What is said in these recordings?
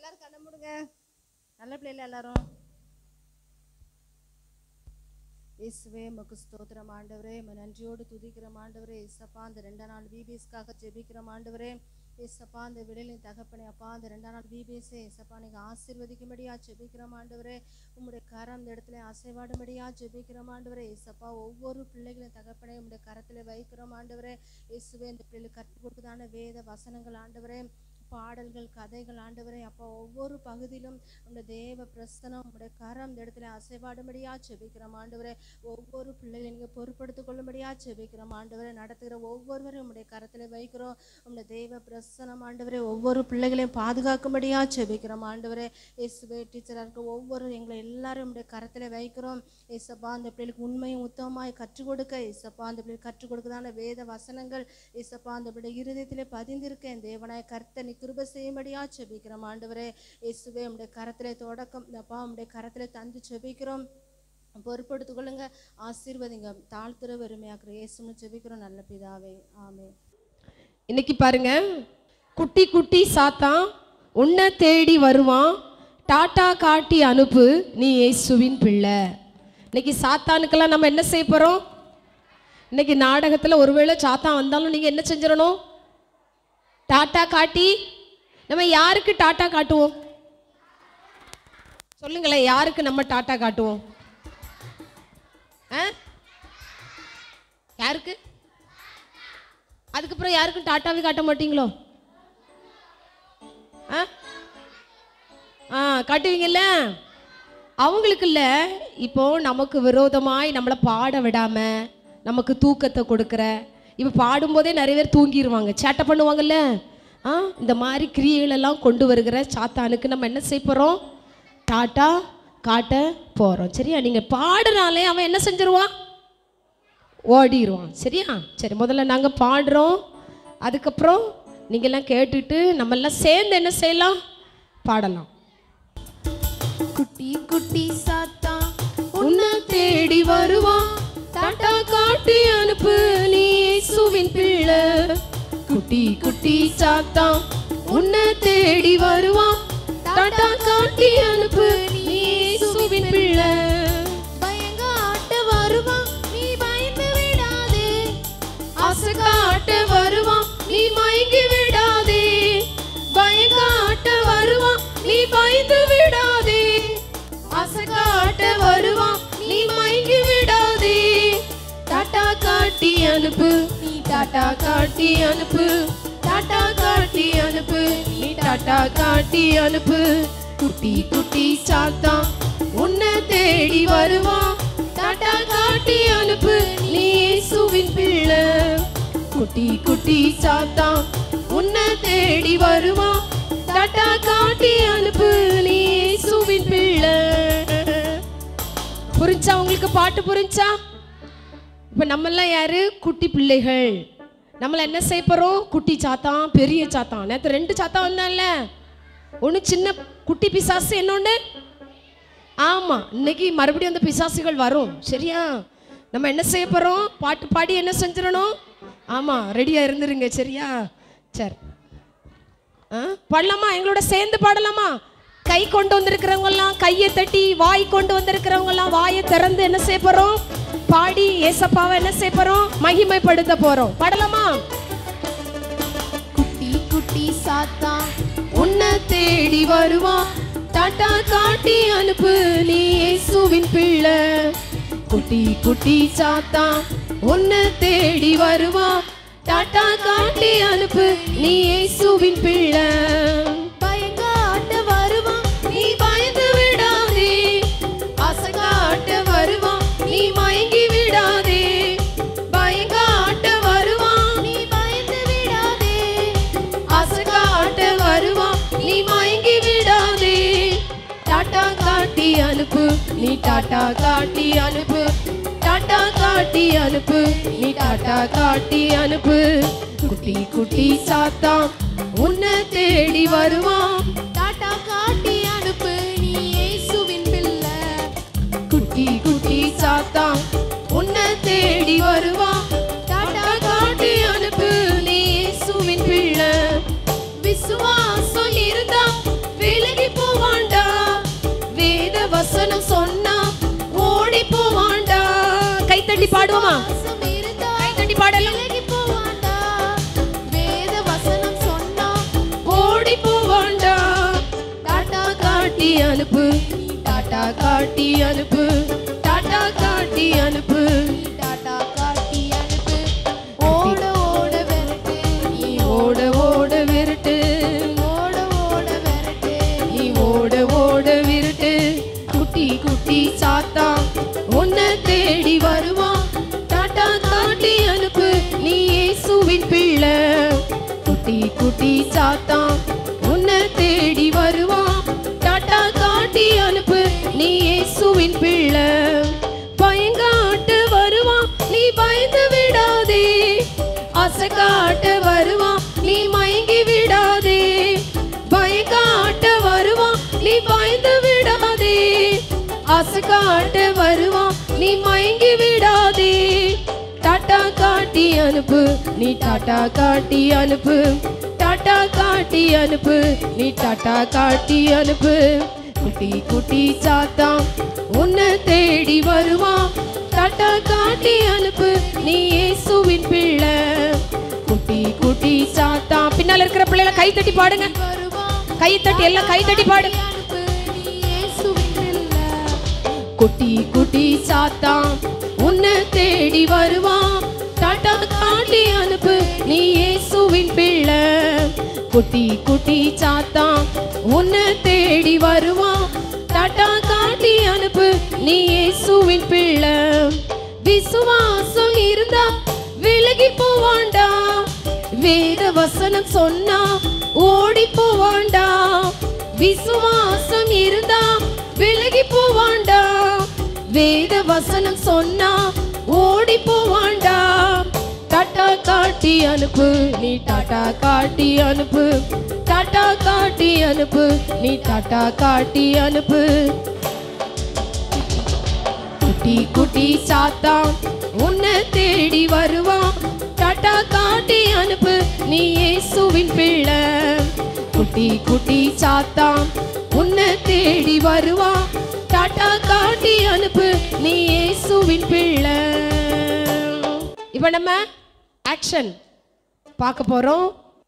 எல்லாரும் கண்ண மூடுங்க நல்ல பிள்ளைல எல்லாரும் இயேசுவே மக்கு ஸ்தோத்திரம் ஆண்டவரே உம்மை நன்றியோடு துதிக்கிறோம் ஆண்டவரே இசப்பா அந்த ரெண்டாம் நாள் பிபிஎஸ்க்காக ஜெபிக்கிறோம் ஆண்டவரே இசப்பா அந்த விடலின் தகப்பனே அப்பா அந்த ரெண்டாம் நாள் பிபிஎஸ்ஸே இசப்பா நீங்க ஆசீர்வதிக்கும்படியா ஜெபிக்கிறோம் ஆண்டவரே உம்முடைய கரம் அந்த இடத்துல அசைவாடும்படியா ஜெபிக்கிறோம் ஆண்டவரே இசப்பா ஒவ்வொரு பிள்ளைகளின் தகப்பனே உம்முடைய கரத்துல வைக்கிறோம் ஆண்டவரே இயேசுவே இந்த பிள்ளைகளுக்கு கற்றுக் கொடுக்குதான வேத வசனங்கள் ஆண்டவரே பாடல்கள் கதைகள் ஆண்டவரே அப்பா ஒவ்வொரு பகுதியிலும் உடைய தேவ பிரசனம் உடைய கரம் இந்த இடத்துல அசைவாடும்படியா செபிக்கிறோம் ஆண்டவரே ஒவ்வொரு பிள்ளைகளையும் நீங்க பொறுப்படுத்திக் கொள்ளும்படியா செபிக்கிறோம் ஆண்டவரே நடத்துகிற ஒவ்வொருவரும் உடைய கரத்துல வைக்கிறோம் உடைய தேவ பிரசனம் ஆண்டவரே ஒவ்வொரு பிள்ளைகளையும் பாதுகாக்கும்படியா செபிக்கிறோம் ஆண்டவரே இயேசுவே டீச்சராக இருக்க ஒவ்வொரு எங்களை எல்லாரும் உடைய கரத்துல வைக்கிறோம் இயேசப்பா அந்த பிள்ளைகளுக்கு உண்மையும் உத்தமமாய் கற்றுக் கொடுக்க இயேசப்பா அந்த பிள்ளைகளுக்கு கற்றுக் கொடுக்கதான வேத வசனங்கள் இயேசப்பா அந்த பிள்ளை இருதயத்திலே பதிந்திருக்கேன் தேவனாய் கர்த்த நீ கிருப செய்யும்படியா செபிக்கிறோம் ஆண்டவரே இயேசுவே உடைய கரத்திலே தொடக்கம் அப்பா உடைய கரத்திலே தந்து செபிக்கிறோம் பொறுப்படுத்திக் கொள்ளுங்க ஆசீர்வதிங்க தாழ்த்துற வெறுமையாக்குற இயேசுன்னு செபிக்கிறோம் நல்ல பிதாவே ஆமே இன்னைக்கு பாருங்க குட்டி குட்டி சாத்தான் உன்னை தேடி வருவான் டாட்டா காட்டி அனுப்பு நீ இயேசுவின் பிள்ளை இன்னைக்கு சாத்தானுக்கெல்லாம் நம்ம என்ன செய்ய போறோம் இன்னைக்கு நாடகத்துல ஒருவேளை சாத்தான் வந்தாலும் நீங்க என்ன செஞ்சிடணும் டாட்டா காட்டி நம்ம யாருக்கு டாட்டா காட்டுவோம் சொல்லுங்களேன் யாருக்கு நம்ம டாட்டா காட்டுவோம் ஆ? யாருக்கு அதுக்கப்புறம் யாருக்கும் டாட்டாவே காட்ட மாட்டீங்களோ ஆ ஆ காட்டுவீங்கல்ல அவங்களுக்கு இல்ல இப்போ நமக்கு விரோதமாய் நம்மளை பாட விடாம நமக்கு தூக்கத்தை கொடுக்குற இப்போ பாடும்போதே நிறைய பேர் தூங்கிடுவாங்க சேட்டை பண்ணுவாங்கல்ல ஆ இந்த மாதிரி கிரியைகளெல்லாம் கொண்டு வருகிற சாத்தானுக்கு நம்ம என்ன செய்ய போகிறோம் டாட்டா காட்ட போகிறோம் சரியா நீங்கள் பாடுறாலே அவன் என்ன செஞ்சிருவான் ஓடிடுவான் சரியா சரி முதல்ல நாங்கள் பாடுறோம் அதுக்கப்புறம் நீங்கள்லாம் கேட்டுட்டு நம்மெல்லாம் சேர்ந்து என்ன செய்யலாம் பாடலாம் குட்டி குட்டி சாத்தா உன்னை தேடி வருவான் டாட்டா காட்டி அனுப்பு நீ இயேசுவின் பிள்ளை குட்டி குட்டி சாத்தா உன்னை தேடி வருவான் டாட்டா காட்டி அனுப்பு நீ இயேசுவின் பிள்ளை பயங்க ஆட்ட வருவான் நீ பயந்து விடாதே ஆசை காட்ட வருவான் நீ மயங்கி விடாதே பயம் காட்ட வருவான் நீ பயந்து விடாதே ஆசை காட்ட வருவான் நீ மயங்கி விடாதே டாட்டா காட்டி அனுப்பு நீ டாட்டா காட்டி அனுப்பு டாட்டா காட்டி அனுப்பு நீ டாட்டா காட்டி அனுப்பு குட்டி குட்டி சாத்தா உன்னை தேடி வருவான் டாட்டா காட்டி அனுப்பு நீ இயேசுவின் பிள்ளை குட்டி குட்டி சாத்தா உன்னை தேடி வருவான் டாட்டா காட்டி அனுப்பு நீ இயேசுவின் பிள்ளை புரிஞ்சா உங்களுக்கு பாட்டு புரிஞ்சா இப்ப நம்மெல்லாம் யாரு குட்டி பிள்ளைகள் நம்மள என்ன செய்ய போறோம் குட்டி சாத்தான் பெரிய சாத்தான் நேத்து ரெண்டு சாத்தான் வந்தான்ல ஒன்று சின்ன குட்டி பிசாசு இன்னொன்று ஆமா இன்னைக்கு மறுபடியும் அந்த பிசாசுகள் வரும் சரியா நம்ம என்ன செய்ய போறோம் பாட்டு பாடி என்ன செஞ்சிடணும் ஆமா ரெடியா இருந்துருங்க சரியா சரி ஆ, பாடலாமா எங்களோட சேர்ந்து பாடலாமா கை கொண்டு வந்திருக்கிறவங்க எல்லாம் கையை தட்டி வாய் கொண்டு வந்திருக்கிறவங்க எல்லாம் வாயை திறந்து என்ன செய்ய போறோம் பாடி ஏசப்பாவை என்ன செய்ய போறோம் மகிமைப்படுத்த போறோம் பாடலாமா குட்டி குட்டி சாத்தா உன்னை தேடி வருவான் டாட்டா காட்டி அனுப்பு நீ இயேசுவின் பிள்ளை குட்டி குட்டி சாத்தா உன்னை தேடி வருவான் டாட்டா காட்டி அனுப்பு நீ இயேசுவின் பிள்ளை பயங்க ஆட்ட வருவான் நீ பயந்து விடாதே ஆசை காட்ட வருவான் நீ மயங்கி விடாதே பயங்காட்ட வருவான் நீ பயந்து விடாதே ஆசை காட்ட வருவான் நீ மயங்கி விடாதே டாட்டா காட்டி அனுப்பு நீ டாட்டா காட்டி அனுப்பு டாட்டா காட்டி அனுப்பு நீ டாட்டா காட்டி அனுப்பு குட்டி குட்டி சாத்தா உன்னை தேடி வருவான் டாட்டா காட்டி அனுப்பு நீ இயேசுவின் பிள்ளை குட்டி குட்டி சாத்தா உன்னை தேடி வருவான் டாட்டா காட்டி அனுப்பு நீ இயேசுவின் பிள்ளை விசுவாசம் இருந்தா விலகி விசுவாசம் இருந்தா கை தட்டி பாடலாம் விலகி போவாண்டா வேத வசனம் சொன்னா ஓடி போவாண்டா டாட்டா காட்டி அனுப்பு டாட்டா காட்டி அனுப்பு டாட்டா காட்டி அனுப்பு டாடா காட்டி அனுப்பு ஓட ஓட விரட்டு நீ ஓட ஓட விரட்டு ஓட ஓட விரட்டு நீ ஓட ஓட விரட்டு குட்டி குட்டி சாத்தா உன்னை தேடி வருவான் டாட்டா காட்டி அனுப்பு நீ இயேசுவின் பிள்ளை குட்டி குட்டி சாத்தா உன்னை தேடி வருவான் டாட்டா காட்டி அனுப்பு நீ இயேசுவின் பிள்ளை பயங்காட்டு வருவான் நீ பயந்து விடாதே ஆசை காட்ட வருவான் நீ மயங்கி விடாதே பயங்காட்ட வருவான் நீ பயந்து விடாதே ஆசை காட்ட வருவான் நீ மயங்கி விடாதே டாட்டா காட்டி அனுப்பு நீ டாட்டா காட்டி அனுப்பு டாட்டா காட்டி அனுப்பு நீ டாட்டா காட்டி அனுப்பு குட்டி குட்டி சாத்தா உன்னை தேடி வருவான் டாட்டா காட்டி அனுப்பு நீ இயேசுவின் பிள்ளை குட்டி குட்டி சாத்தா பின்னால இருக்கிற பிள்ளைகளை கை தட்டி பாடுங்க வருவான் கை தட்டி எல்லாம் கை தட்டி பாடு அனுப்பு நீ இயேசுவின் பிள்ளை குட்டி குட்டி சாத்தா உன்னை தேடி வருவான் டாட்டா காட்டி அனுப்பு நீ இயேசுவின் பிள்ளை குட்டி குட்டி சாத்தா உன்னை தேடி வருவான் டாட்டா காட்டி அனுப்பு நீ இயேசுவின் பிள்ளை விசுவாசம் இருந்தா விலகி போவாண்டா வேத வசனம் சொன்னா ஓடி போவாண்டா விசுவாசம் இருந்தா விலகி போவாண்டா வேத வசனம் சொன்னா ஓடி போவாண்டா டாட்டா காட்டி அனுப்பு நீ டாட்டா காட்டி அனுப்பு டாட்டா காட்டி அனுப்பு நீ டாட்டா காட்டி அனுப்பு குட்டி குட்டி சாத்தா உன்னை தேடி வருவான் டாட்டா காட்டி அனுப்பு நீ இயேசுவின் பிள்ளை குட்டி குட்டி சாத்தா உன்னை தேடி வருவான் டாட்டா காட்டி அனுப்பு நீ இயேசுவின் பிள்ளை இப்போ நம்ம ஆக்ஷன் பார்க்க போறோம்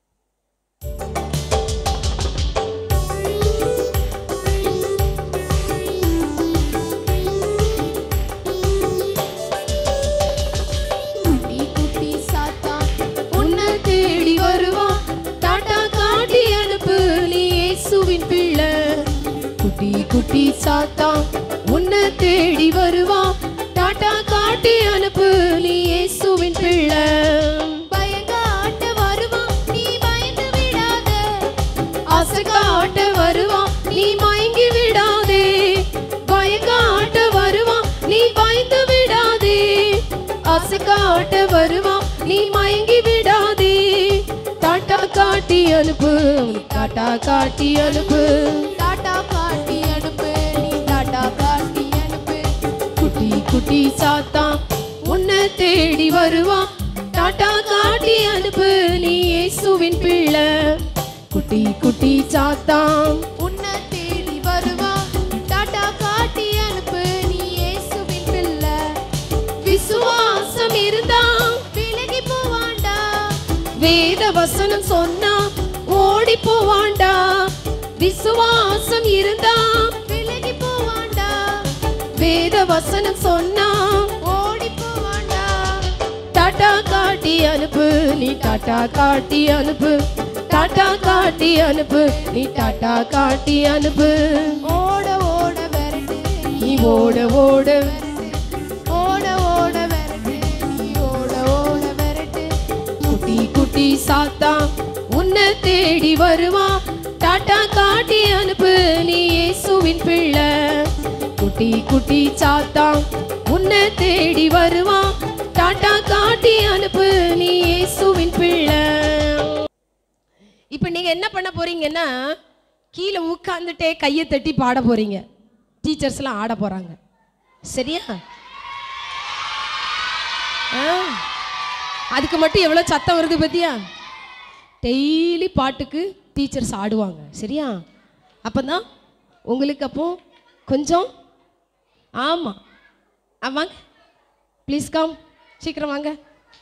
குட்டி குட்டி சாத்தா உன்னை தேடி வருவான் டாட்டா காட்டி அனுப்பு நீ இயேசுவின் பிள்ளை குட்டி குட்டி சாத்தா உன்னை தேடி வருவான் டாட்டா காட்டி அனுப்பு நீ இயேசுவின் பிள்ளை பயங்காட்ட வருவான் நீ பயந்து விடாத ஆசை காட்ட வருவான் நீ மயங்கி விடாதே பயங்காட்ட வருவான் நீ பயந்து விடாதே ஆசை காட்ட வருவான் நீ மயங்கி விடாதே டாட்டா காட்டி அனுப்பு டாட்டா காட்டி அனுப்பு டாடா காட்டி அனுப்பு நீ டாடா காட்டி அனுப்பு குட்டி குட்டி சாத்தா உன்னை தேடி வருவான் டாட்டா காட்டி அனுப்பு நீ இயேசுவின் பிள்ளை குட்டி குட்டி சாத்தா உன்னை தேடி வருவான் டாடா காட்டி அனுப்பு நீ இயேசுவின் பிள்ளை விசுவாசம் இருந்தா விலகி போவாண்டா வேத வசனம் சொன்னா ஓடி போவாண்டா விசுவாசம் இருந்தா விலகி போவாண்டா வேத வசனம் சொன்னா ஓடி போவாண்டா டாட்டா காட்டி அனுப்பு நீ டாட்டா காட்டி அனுப்பு டாட்டா காட்டி அனுப்பு நீ டாட்டா காட்டி அனுப்பு ஓட ஓட விரட்டு நீ ஓட ஓட ஓட ஓட விரட்டு நீ ஓட ஓட விரட்டு குட்டி குட்டி சாத்தா உன்னை தேடி வருவான் டாட்டா காட்டி அனுப்பு நீ இயேசுவின் பிள்ளை குட்டி குட்டி சாத்தா உன்னை தேடி வருவான் டாட்டா காட்டி அனுப்பு நீ இயேசுவின் பிள்ளை இப்போ நீங்க என்ன பண்ண போறீங்கன்னா கீழே உட்காந்துட்டே கையை தட்டி பாட போறீங்க டீச்சர்ஸ்லாம் ஆட போறாங்க சரியா ஆ அதுக்கு மட்டும் எவ்வளோ சத்தம் வருது பத்தியா டெய்லி பாட்டுக்கு டீச்சர்ஸ் ஆடுவாங்க சரியா அப்போ தான் உங்களுக்கு அப்போ கொஞ்சம் ஆமாம் ஆமாங்க ப்ளீஸ் கம் சீக்கிரம் வாங்க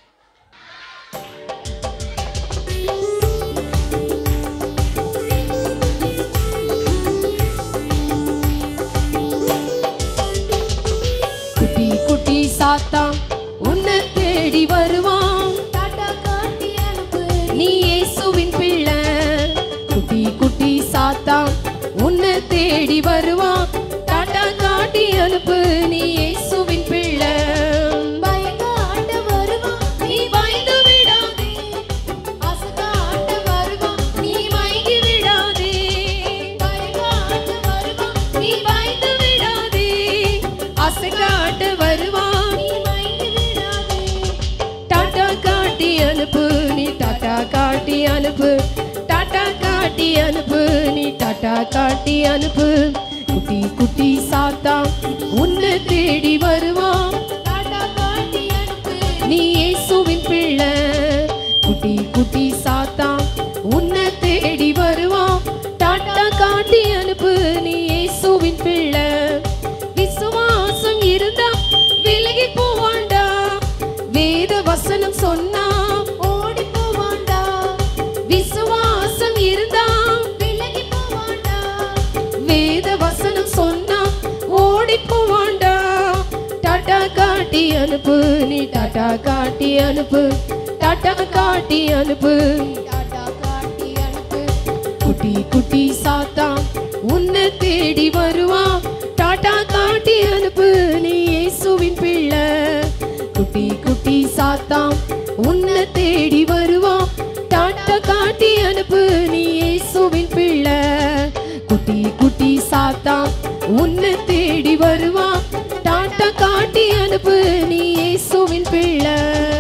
குட்டி குட்டி சாத்தான் உன்னை தேடி வருவான் டாடா காட்டி அனுப்பு நீ இயேசுவின் பிள்ளை குட்டி குட்டி சாத்தான் உன்னை தேடி வருவான் டாட்டா காட்டி அனுப்பு நீ இயேசுவின் பிள்ளை பயங்க ஆட்ட வருவான் நீ பயந்து விடாதே அசக ஆட்ட வருவான் நீ மயங்கி விடாதே பயங்க ஆட்ட வருவான் நீ பயந்து விடாதே ஆசை காட்ட வருவான் நீ மயங்கி விடாதே டாட்டா காட்டி அனுப்பு நீ டாட்டா காட்டி அனுப்பு டாட்டா காட்டி அனுப்பு நீ டாட்டா காட்டி அனுப்பு குட்டி குட்டி சாத்தா உன்னை தேடி வருவான் டாடா காட்டி அனுப்பு நீ இயேசுவின் பிள்ளை குட்டி குட்டி சாத்தா உன்னை தேடி வருவான் டாட்டா காட்டி அனுப்பு நீ இயேசுவின் பிள்ளை விசுவாசம் இருந்தா விலகி போவாண்டா வேத வசனம் சொன்னா ஓடி போவாண்டா விசுவாசம் இருந்தா விலகி போவாண்டா வேத வசனம் சொன்னா ஓடி போவாண்டா டாட்டா காட்டி அனுப்பு நீ டாட்டா காட்டி அனுப்பு டாட்டா காட்டி அனுப்பு டாடா காட்டி அனுப்பு குட்டி குட்டி சாத்தா உன்னை தேடி வருவான் டாட்டா காட்டி அனுப்பு நீ இயேசுவின் பிள்ளை குட்டி குட்டி சாத்தா உன்னை தேடி வருவான் டாட்டா காட்டி அனுப்பு நீ இயேசுவின் பிள்ளை குட்டி குட்டி சாத்தா உன்னை தேடி வருவான் டாட்டா காட்டி அனுப்பு நீ இயேசுவின் பிள்ளை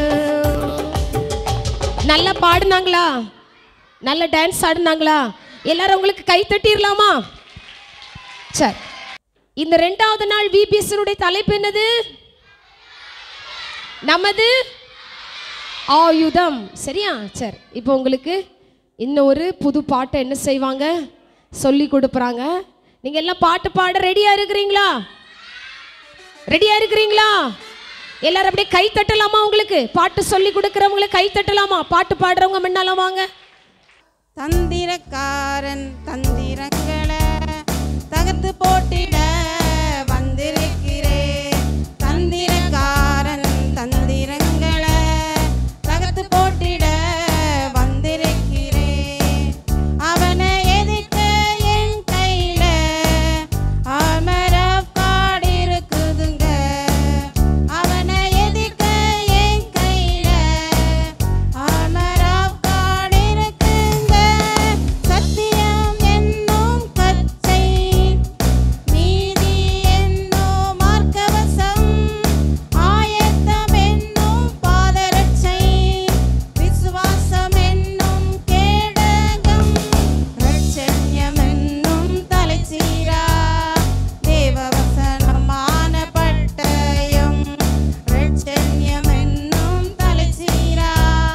நல்லா பாடுனாங்களா நல்ல டான்ஸ் ஆடுனாங்களா எல்லாரும் உங்களுக்கு கை தட்டிடலாமா சரி இந்த ரெண்டாவது நாள் விபிஎஸ்னுடைய தலைப்பு என்னது நமது ஆயுதம் சரியா சரி இப்போ உங்களுக்கு இன்னும் ஒரு புது பாட்டை என்ன செய்வாங்க சொல்லி கொடுக்குறாங்க நீங்க எல்லாம் பாட்டு பாட ரெடியா இருக்கிறீங்களா ரெடியா இருக்கிறீங்களா எல்லாரும் அப்படியே கை தட்டலாமா உங்களுக்கு பாட்டு சொல்லி கொடுக்குறவங்களுக்கு கை தட்டலாமா பாட்டு பாடுறவங்க முன்னால வாங்க தந்திரக்காரன் தந்திரங்களை தகர்த்து போட்டிட வந்திருக்கிறேன் தந்திரக்காரன் தந்திரங்களை தகர்த்து போட்டிட வந்திருக்கிறேன் அவனை எதிர்க்க என் கையில ஆமர காடு இருக்குதுங்க அவனை எதிர்க்க என் கையில ஆமர காடு இருக்குங்க சத்தியம் என்னும் கச்சை நீதி என்னும் மார்க்கவசம் ஆயத்தம் என்னும் பாதரட்சை விசுவாசம் என்னும் கேடகம் ரட்சண்யம் என்னும் தலைச்சீரா தேவவசனமான பட்டயம் ரட்சண்யம் என்னும் தலைச்சீரா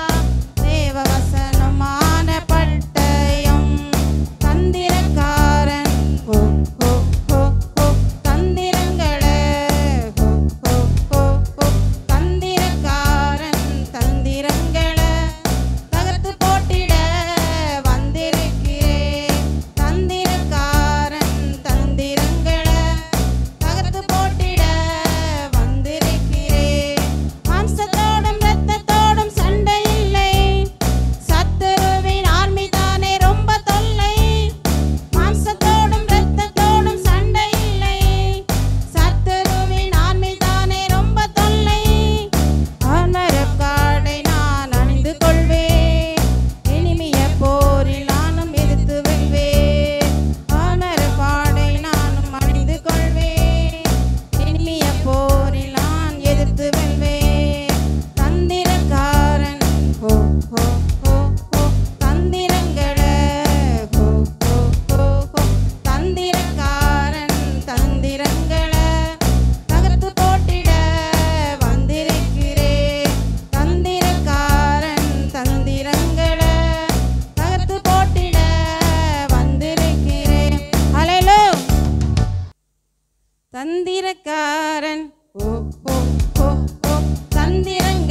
தேவவசனமான பட்டயம் தந்திரக்காரன் ஹோ ஹோ ஹோ ஹோ தந்திரங்களே ஹோ ஹோ ஹோ ஹோ தந்திரக்காரன் தந்திரங்களே தகர்த்து போட்டிட வந்திருக்கிறேன் தந்திரக்காரன் தந்திரங்களே தகர்த்து போட்டிட வந்திருக்கிறேன் மாம்சத்தோடும் இரத்தத்தோடும் சண்டை இல்லை சத்துருவின் ஆர்மி தானே ரொம்ப தொல்லை மாம்சத்தோடும் இரத்தத்தோடும் சண்டை இல்லை சத்துருவின் ஆர்மி தானே ரொம்ப தொல்லை ஆனரக்காடை நான் அணிந்து கொள்வேன் இனிமைய போரில் நானும் எதிர்த்து வெல்வேன் ஆனரக்காடை நானும் அணிந்து கொள்வேன் இனிமைய போரில் நான் எதிர்த்து வெல்வேன் தந்திரக்காரன் ஹோ ஹோ ஹோ ஹோ தந்திரங்களே ஹோ ஹோ ஹோ ஹோ தந்திரக்காரன் தந்திரங்களே தகர்த்து போட்டிட வந்திருக்கிறேன் தந்திரக்காரன் தந்திரங்களே தகர்த்து போட்டிட வந்திருக்கிறேன் ஹalleluya தந்திரக்காரன் ஓ ஓ ஓ ஓ தந்திரங்களே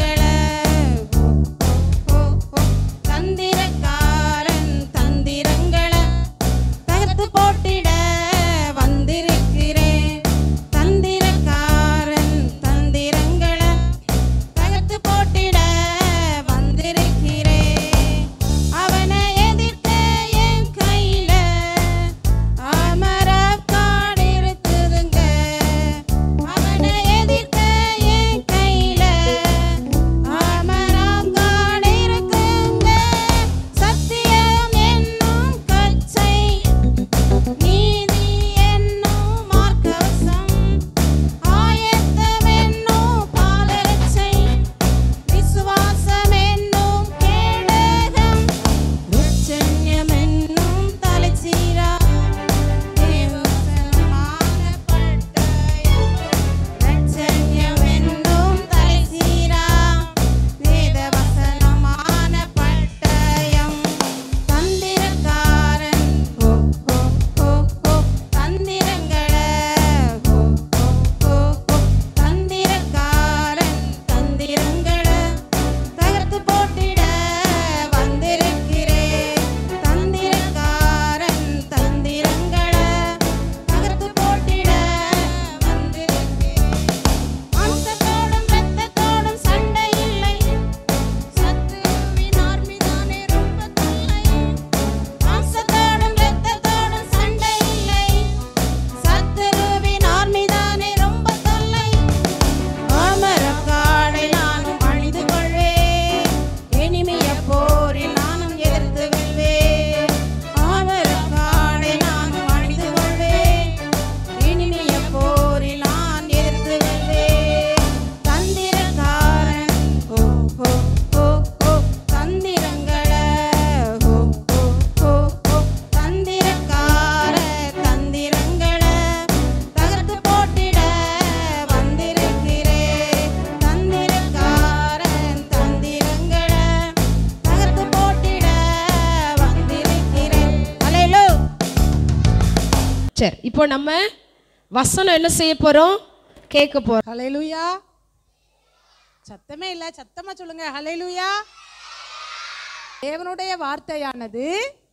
சரி இப்போ நம்ம வசனம் என்ன செய்ய போறோம் கேட்க போறோம் ஹalleluya சத்தமே இல்ல சத்தமா சொல்லுங்க ஹalleluya தேவனுடைய வார்த்தையானது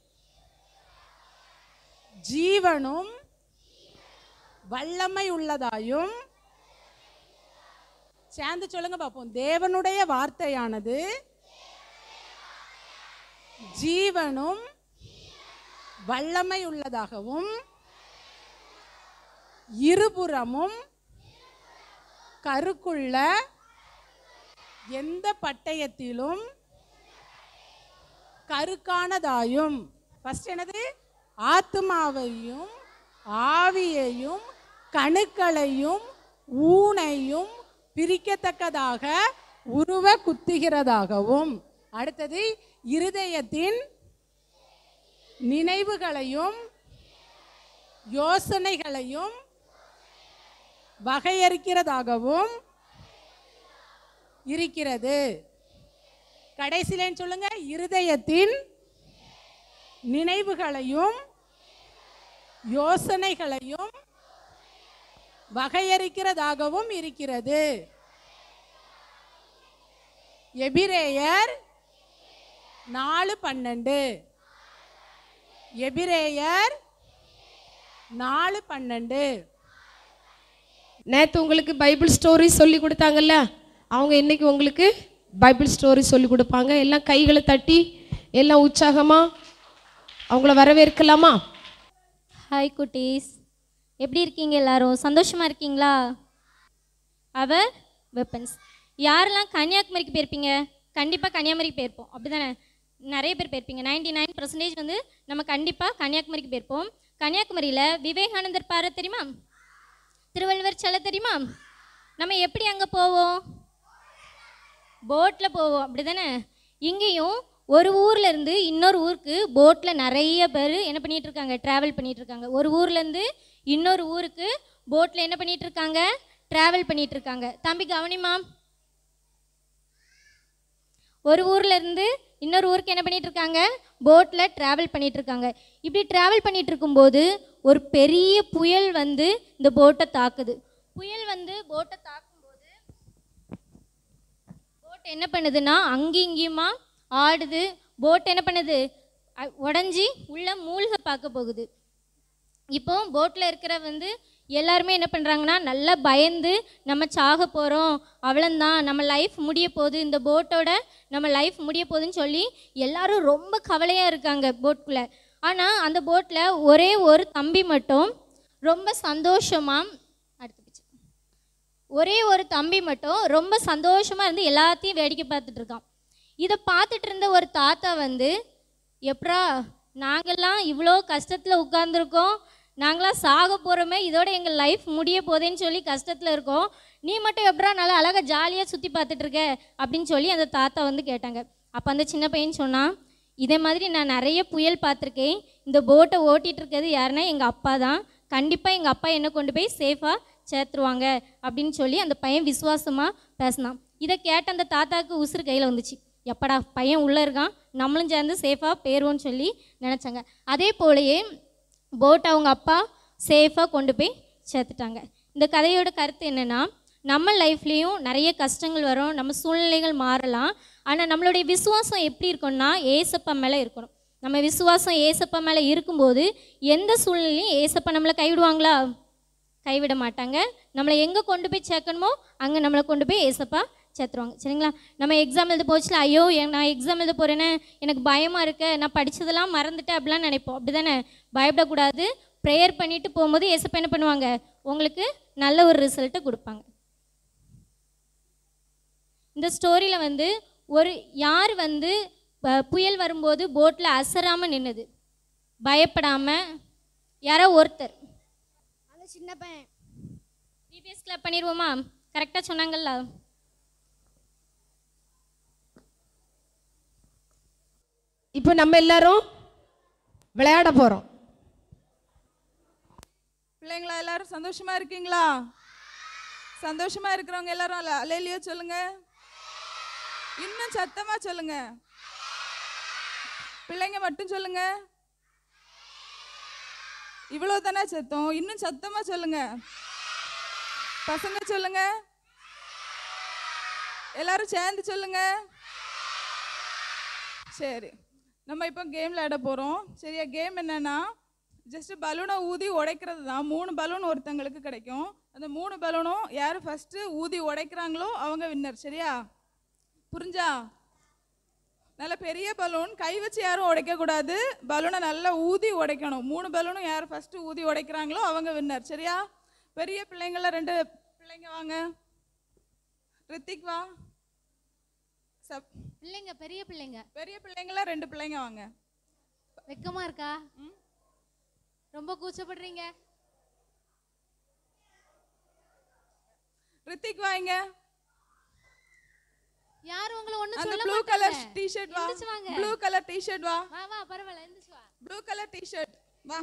ஜீவனும் வல்லமை உள்ளதாயும் சேர்ந்து சொல்லுங்க பார்ப்போம் தேவனுடைய வார்த்தையானது ஜீவனும் வல்லமை உள்ளதாகவும் இருபுறமும் கருக்குள்ள எந்த பட்டயத்திலும் கருக்கானதாயும் ஃபர்ஸ்ட் என்னது ஆத்மாவையும் ஆவியையும் கணுக்களையும் ஊனையும் பிரிக்கத்தக்கதாக உருவ குத்துகிறதாகவும் அடுத்தது இருதயத்தின் நினைவுகளையும் யோசனைகளையும் வகையறுக்கிறதாகவும் இருக்கிறது கடைசியிலேன்னு சொல்லுங்க இருதயத்தின் நினைவுகளையும் யோசனைகளையும் வகையறுக்கிறதாகவும் இருக்கிறது எபிரேயர் நாலு பன்னெண்டு எபிரேயர் நாலு பன்னெண்டு நேற்று உங்களுக்கு பைபிள் ஸ்டோரி சொல்லி கொடுத்தாங்கல்ல அவங்க இன்னைக்கு உங்களுக்கு பைபிள் ஸ்டோரி சொல்லி கொடுப்பாங்க எல்லாம் கைகளை தட்டி எல்லாம் உற்சாகமாக அவங்கள வரவேற்கலாமா ஹாய் குட்டீஸ் எப்படி இருக்கீங்க எல்லாரும் சந்தோஷமா இருக்கீங்களா அவர் வெப்பன்ஸ் யாரெல்லாம் கன்னியாகுமரிக்கு போயிருப்பீங்க கண்டிப்பாக கன்னியாகுமரிக்கு போயிருப்போம் அப்படிதானே நிறைய பேர் போயிருப்பீங்க நைன்டி நைன் பர்சன்டேஜ் வந்து நம்ம கண்டிப்பாக கன்னியாகுமரிக்கு போயிருப்போம் கன்னியாகுமரியில் விவேகானந்தர் பாறை தெரியுமா திருவள்ளுவர் சிலை தெரியுமா நம்ம எப்படி அங்கே போவோம் போட்டில் போவோம் அப்படி தானே இங்கேயும் ஒரு ஊர்ல இருந்து இன்னொரு ஊருக்கு போட்டில் நிறைய பேர் என்ன பண்ணிட்டு இருக்காங்க ட்ராவல் பண்ணிட்டு இருக்காங்க ஒரு ஊர்லேருந்து இன்னொரு ஊருக்கு போட்டில் என்ன பண்ணிட்டு இருக்காங்க ட்ராவல் பண்ணிட்டு இருக்காங்க தம்பி கவனிமா ஒரு ஊர்ல இருந்து இன்னொரு ஊருக்கு என்ன பண்ணிட்டு இருக்காங்க போட்டில் ட்ராவல் பண்ணிட்டு இருக்காங்க இப்படி ட்ராவல் பண்ணிட்டு இருக்கும்போது ஒரு பெரிய புயல் வந்து இந்த போட்டை தாக்குது புயல் வந்து போட்டை தாக்கும்போது போட் என்ன பண்ணுதுன்னா அங்கேயும் இங்கேயுமா ஆடுது போட் என்ன பண்ணுது அ- உடைஞ்சி உள்ள மூழ்க பார்க்க போகுது இப்போ போட்டில் இருக்கிற வந்து எல்லாருமே என்ன பண்ணுறாங்கன்னா நல்லா பயந்து நம்ம சாக போகிறோம் அவ்வளோந்தான் நம்ம லைஃப் முடிய போகுது இந்த போட்டோட நம்ம லைஃப் முடிய போகுதுன்னு சொல்லி எல்லாரும் ரொம்ப கவலையாக இருக்காங்க போட்குள்ளே ஆனால் அந்த போட்டில் ஒரே ஒரு தம்பி மட்டும் ரொம்ப சந்தோஷமாக அடுத்த பிச்சை ஒரே ஒரு தம்பி மட்டும் ரொம்ப சந்தோஷமாக இருந்து எல்லாத்தையும் வேடிக்கை பார்த்துட்டு இருக்கான் இதை பார்த்துட்டு இருந்த ஒரு தாத்தா வந்து எப்பரா நாங்கெல்லாம் இவ்வளோ கஷ்டத்தில் உட்காந்துருக்கோம் நாங்களாம் சாக போகிறோமே இதோட எங்கள் லைஃப் முடிய போதேன்னு சொல்லி கஷ்டத்தில் இருக்கோம் நீ மட்டும் எப்பரா நல்லா அழகாக ஜாலியாக சுற்றி பார்த்துட்டு இருக்க அப்படின்னு சொல்லி அந்த தாத்தா வந்து கேட்டாங்க அப்போ அந்த சின்ன பையன் சொன்னான் இதே மாதிரி நான் நிறைய புயல் பார்த்துருக்கேன் இந்த போட்டை ஓட்டிகிட்டு இருக்கிறது யாருன்னா எங்கள் அப்பா தான் கண்டிப்பாக எங்கள் அப்பா என்னை கொண்டு போய் சேஃபாக சேர்த்துருவாங்க அப்படின்னு சொல்லி அந்த பையன் விசுவாசமாக பேசினான் இதை கேட்ட அந்த தாத்தாவுக்கு உசுறு கையில் வந்துச்சு எப்படா பையன் உள்ளே இருக்கான் நம்மளும் சேர்ந்து சேஃபாக போயிடுவோன்னு சொல்லி நினச்சாங்க அதே போலயே போட் அவங்க அப்பா சேஃபாக கொண்டு போய் சேர்த்துட்டாங்க இந்த கதையோட கருத்து என்னென்னா நம்ம லைஃப்லேயும் நிறைய கஷ்டங்கள் வரும் நம்ம சூழ்நிலைகள் மாறலாம் ஆனால் நம்மளுடைய விசுவாசம் எப்படி இருக்கும்னா ஏசப்பா மேலே இருக்கணும் நம்ம விசுவாசம் ஏசப்பா மேலே இருக்கும்போது எந்த சூழ்நிலையும் ஏசப்பா நம்மளை கைவிடுவாங்களா கைவிட மாட்டாங்க நம்மளை எங்கே கொண்டு போய் சேர்க்கணுமோ அங்கே நம்மளை கொண்டு போய் ஏசப்பா சேர்த்துருவாங்க சரிங்களா நம்ம எக்ஸாம் எழுத போச்சுல ஐயோ என் நான் எக்ஸாம் எழுத போகிறேன்னு எனக்கு பயமாக இருக்க நான் படித்ததெல்லாம் மறந்துட்டேன் அப்படிலாம் நினைப்போம் அப்படி தானே பயப்படக்கூடாது ப்ரேயர் பண்ணிட்டு போகும்போது ஏசப்பா என்ன பண்ணுவாங்க உங்களுக்கு நல்ல ஒரு ரிசல்ட்டை கொடுப்பாங்க இந்த ஸ்டோரியில் வந்து ஒரு யார் வந்து ப- புயல் வரும்போது போட்டில் அசராமல் நின்னுது பயப்படாமல் யாரோ ஒருத்தர் அந்த சின்ன பையன் பிபிஎஸ் கிளப் பண்ணிடுவோமா கரெக்டாக சொன்னாங்கல்ல இப்போ நம்ம எல்லாரும் விளையாட போகிறோம் பிள்ளைங்களா எல்லாரும் சந்தோஷமா இருக்கீங்களா சந்தோஷமா இருக்கிறவங்க எல்லாரும் அல- அலையிலையோ சொல்லுங்க இன்னும் சத்தமா சொல்லுங்க பிள்ளைங்க மட்டும் சொல்லுங்க இவ்வளோ தானே சத்தம் இன்னும் சத்தமாக சொல்லுங்க பசங்க சொல்லுங்க எல்லாரும் சேர்ந்து சொல்லுங்க சரி நம்ம இப்போ கேம் விளையாட போகிறோம் சரியா கேம் என்னன்னா ஜஸ்ட் பலூனை ஊதி உடைக்கிறது தான் மூணு பலூன் ஒருத்தங்களுக்கு கிடைக்கும் அந்த மூணு பலூனும் யார் ஃபஸ்ட்டு ஊதி உடைக்கிறாங்களோ அவங்க வின்னர் சரியா புரிஞ்சா நல்ல பெரிய பலூன் கை வச்சு யாரும் உடைக்கக்கூடாது பலூனை நல்லா ஊதி உடைக்கணும் மூணு பலூனும் யார் ஃபஸ்ட்டு ஊதி உடைக்கிறாங்களோ அவங்க வின்னர் சரியா பெரிய பிள்ளைங்கள ரெண்டு பிள்ளைங்க வாங்க ரித்திக் வா சப் பிள்ளைங்க பெரிய பிள்ளைங்க பெரிய பிள்ளைங்கள ரெண்டு பிள்ளைங்க வாங்க வெக்கமா இருக்கா ரொம்ப கூச்சப்படுறீங்க ரித்திக் வாங்க யாரும் உங்களை ஒண்ணும் அந்த சொல்ல ப்ளூ கலர் மாட்டாங்க டிஷர்ட் வா எந்திரிச்சு வாங்க. ப்ளூ கலர் டிஷர்ட் வா வா வா பரவாயில்ல எந்திரிச்சு வா ப்ளூ கலர் டிஷர்ட் வா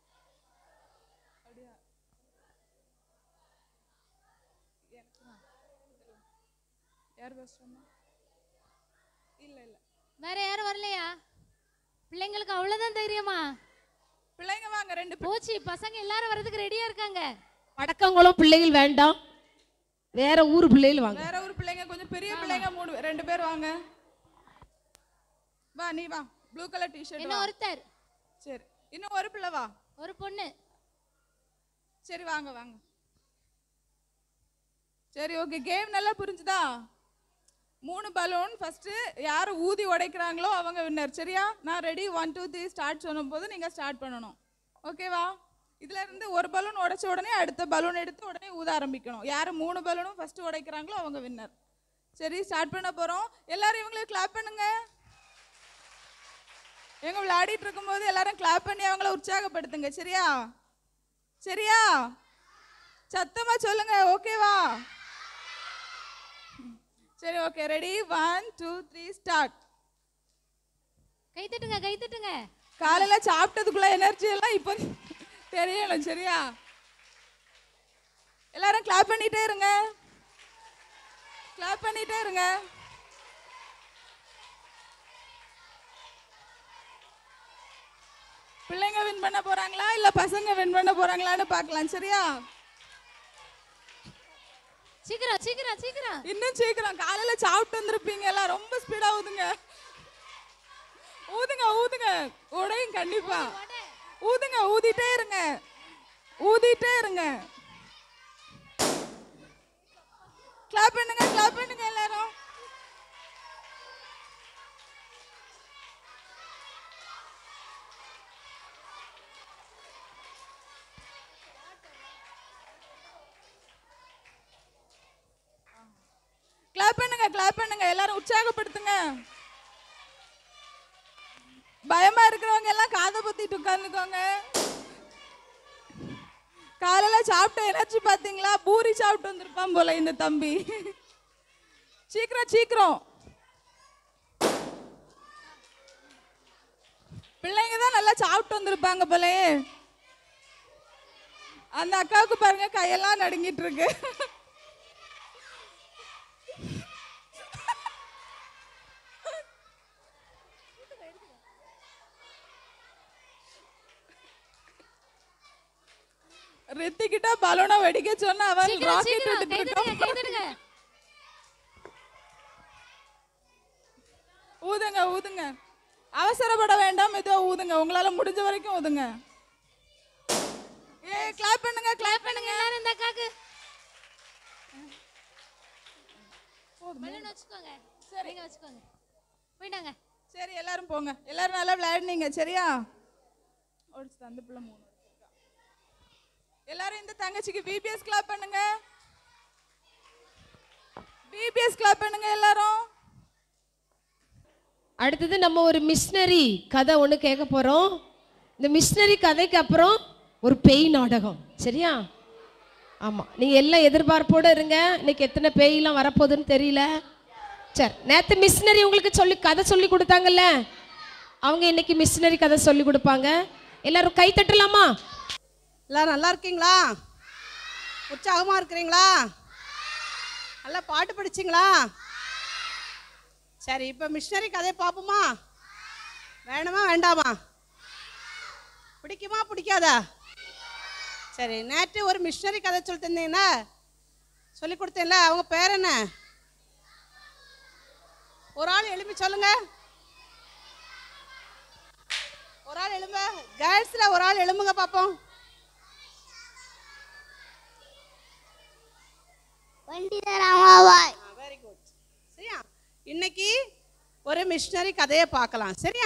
யார் ஃபர்ஸ்ட் இல்ல இல்ல வேற யாரும் வரலையா பிள்ளைங்களுக்கு அவ்வளவுதான் தைரியமா பிள்ளைங்க வாங்க ரெண்டு பிள்ளை- போச்சு பசங்க எல்லாரும் வர்றதுக்கு ரெடியா இருக்காங்க வடக்கங்குளம் பிள்ளைகள் வேண்டாம் வேற ஊர் பிள்ளைகள் வாங்க வேற ஒரு பிள்ளைங்க கொஞ்சம் பெரிய பிள்ளைங்க மூணு ரெண்டு பேர் வாங்க வா நீ வா ப்ளூ கலர் டிஷர்ட் என்ன வா ஒருத்தர் சரி இன்னும் ஒரு பிள்ளை வா ஒரு பொண்ணு சரி வாங்க வாங்க சரி ஓகே கேம் நல்லா புரிஞ்சுதா மூணு பலூன் ஃபஸ்ட்டு யார் ஊதி உடைக்கிறாங்களோ அவங்க வின்னர் சரியா நான் ready one two three start சொல்லும்போது நீங்கள் ஸ்டார்ட் பண்ணணும் ஓகேவா இதுல இருந்து ஒரு பலூன் உடைச்ச உடனே அடுத்த பலூன் எடுத்து உடனே ஊத ஆரம்பிக்கணும் யார் மூணு பலூனும் ஃபஸ்ட்டு உடைக்கிறாங்களோ அவங்க வின்னர் சரி ஸ்டார்ட் பண்ண போகிறோம் எல்லாரும் இவங்களுக்கு கிளாப் பண்ணுங்க இவங்க விளையாடிட்டு இருக்கும்போது எல்லாரும் கிளாப் பண்ணி அவங்கள உற்சாகப்படுத்துங்க சரியா சரியா சத்தமா சொல்லுங்க ஓகேவா சரி okay ready one two three start கை தட்டுங்க கை தட்டுங்க காலையில சாப்பிட்டதுக்குள்ள எனர்ஜி எல்லாம் இப்போ தெரியணும் சரியா எல்லாரும் கிளாப் பண்ணிட்டே இருங்க கிளாப் பண்ணிட்டே இருங்க பிள்ளைங்க வின் பண்ண போறாங்களா இல்ல பசங்க வின் பண்ண போறாங்களான்னு பார்க்கலாம் சரியா சீக்கிரம் சீக்கிரம் சீக்கிரம் இன்னும் சீக்கிரம் காலையில சாப்பிட்டு வந்திருப்பீங்க எல்லாம் ரொம்ப ஸ்பீடா ஊதுங்க ஊதுங்க ஊதுங்க உடையும் கண்டிப்பா ஊதுங்க ஊதிட்டே இருங்க ஊதிட்டே இருங்க கிளாப் பண்ணுங்க கிளாப் பண்ணுங்க எல்லாரும் கிளாப் பண்ணுங்க கிளாப் பண்ணுங்க எல்லாரும் உற்சாகப்படுத்துங்க பயமா இருக்கிறவங்க எல்லாம் காதை பத்திட்டு உட்கார்ந்துக்கோங்க காலையில சாப்பிட்ட எனர்ஜி பாத்தீங்களா பூரி சாப்பிட்டு வந்திருப்பான் போல இந்த தம்பி சீக்கிரம் சீக்கிரம் பிள்ளைங்க தான் நல்லா சாப்பிட்டு வந்திருப்பாங்க போலயே அந்த அக்காவுக்கு பாருங்க கையெல்லாம் நடுங்கிட்டு இருக்கு ரித்திக்கிட்ட பலூனை வெடிக்க சொன்னா அவன் சீக்கிரம் ராக்கெட் சீக்கிரம் விட்டுட்டு கை தட்டுங்க கை இருக்கான் தட்டுங்க ஊதுங்க ஊதுங்க அவசரப்பட வேண்டாம் மெதுவா ஊதுங்க உங்களால முடிஞ்ச வரைக்கும் ஊதுங்க ஏ கிளாப் பண்ணுங்க கிளாப் பண்ணுங்க எல்லாரும் இந்த அக்காக்கு பலூன் வச்சுக்கோங்க நீங்க வச்சுக்கோங்க போயிட்டாங்க சரி எல்லாரும் போங்க எல்லாரும் நல்லா விளையாடுனீங்க சரியா ஒடிச்சு அந்த பிள்ளை மூணு எல்லாரும் இந்த தங்கச்சிக்கு பிபிஎஸ் கிளாப் பண்ணுங்க பிபிஎஸ் கிளாப் பண்ணுங்க எல்லாரும் அடுத்தது நம்ம ஒரு மிஷினரி கதை ஒன்று கேட்க போகிறோம் இந்த மிஷினரி கதைக்கு அப்புறம் ஒரு பேய் நாடகம் சரியா ஆமாம் நீங்கள் எல்லாம் எதிர்பார்ப்போடு இருங்க இன்னைக்கு எத்தனை பேயெல்லாம் வரப்போகுதுன்னு தெரியல சரி நேற்று மிஷினரி உங்களுக்கு சொல்லி கதை சொல்லி கொடுத்தாங்கல்ல அவங்க இன்னைக்கு மிஷினரி கதை சொல்லி கொடுப்பாங்க எல்லாரும் கை தட்டலாமா எல்லாரும் நல்லா இருக்கீங்களா உற்சாகமாக இருக்கிறீங்களா நல்லா பாட்டு படிச்சிங்களா சரி இப்போ மிஷினரி கதையை பார்ப்போமா வேணுமா வேண்டாமா பிடிக்குமா பிடிக்காதா சரி நேற்று ஒரு மிஷினரி கதை சொல்லி தந்தீங்கன்னா சொல்லி கொடுத்தேன்ல அவங்க பேர் என்ன ஒரு ஆள் எழுப்பி சொல்லுங்க ஒரு ஆள் எழும்ப கேர்ள்ஸ்ல ஒரு ஆள் எழும்புங்க பாப்போம் வெரி குட் சரியா இன்னைக்கு ஒரு மிஷினரி கதையை பார்க்கலாம் சரியா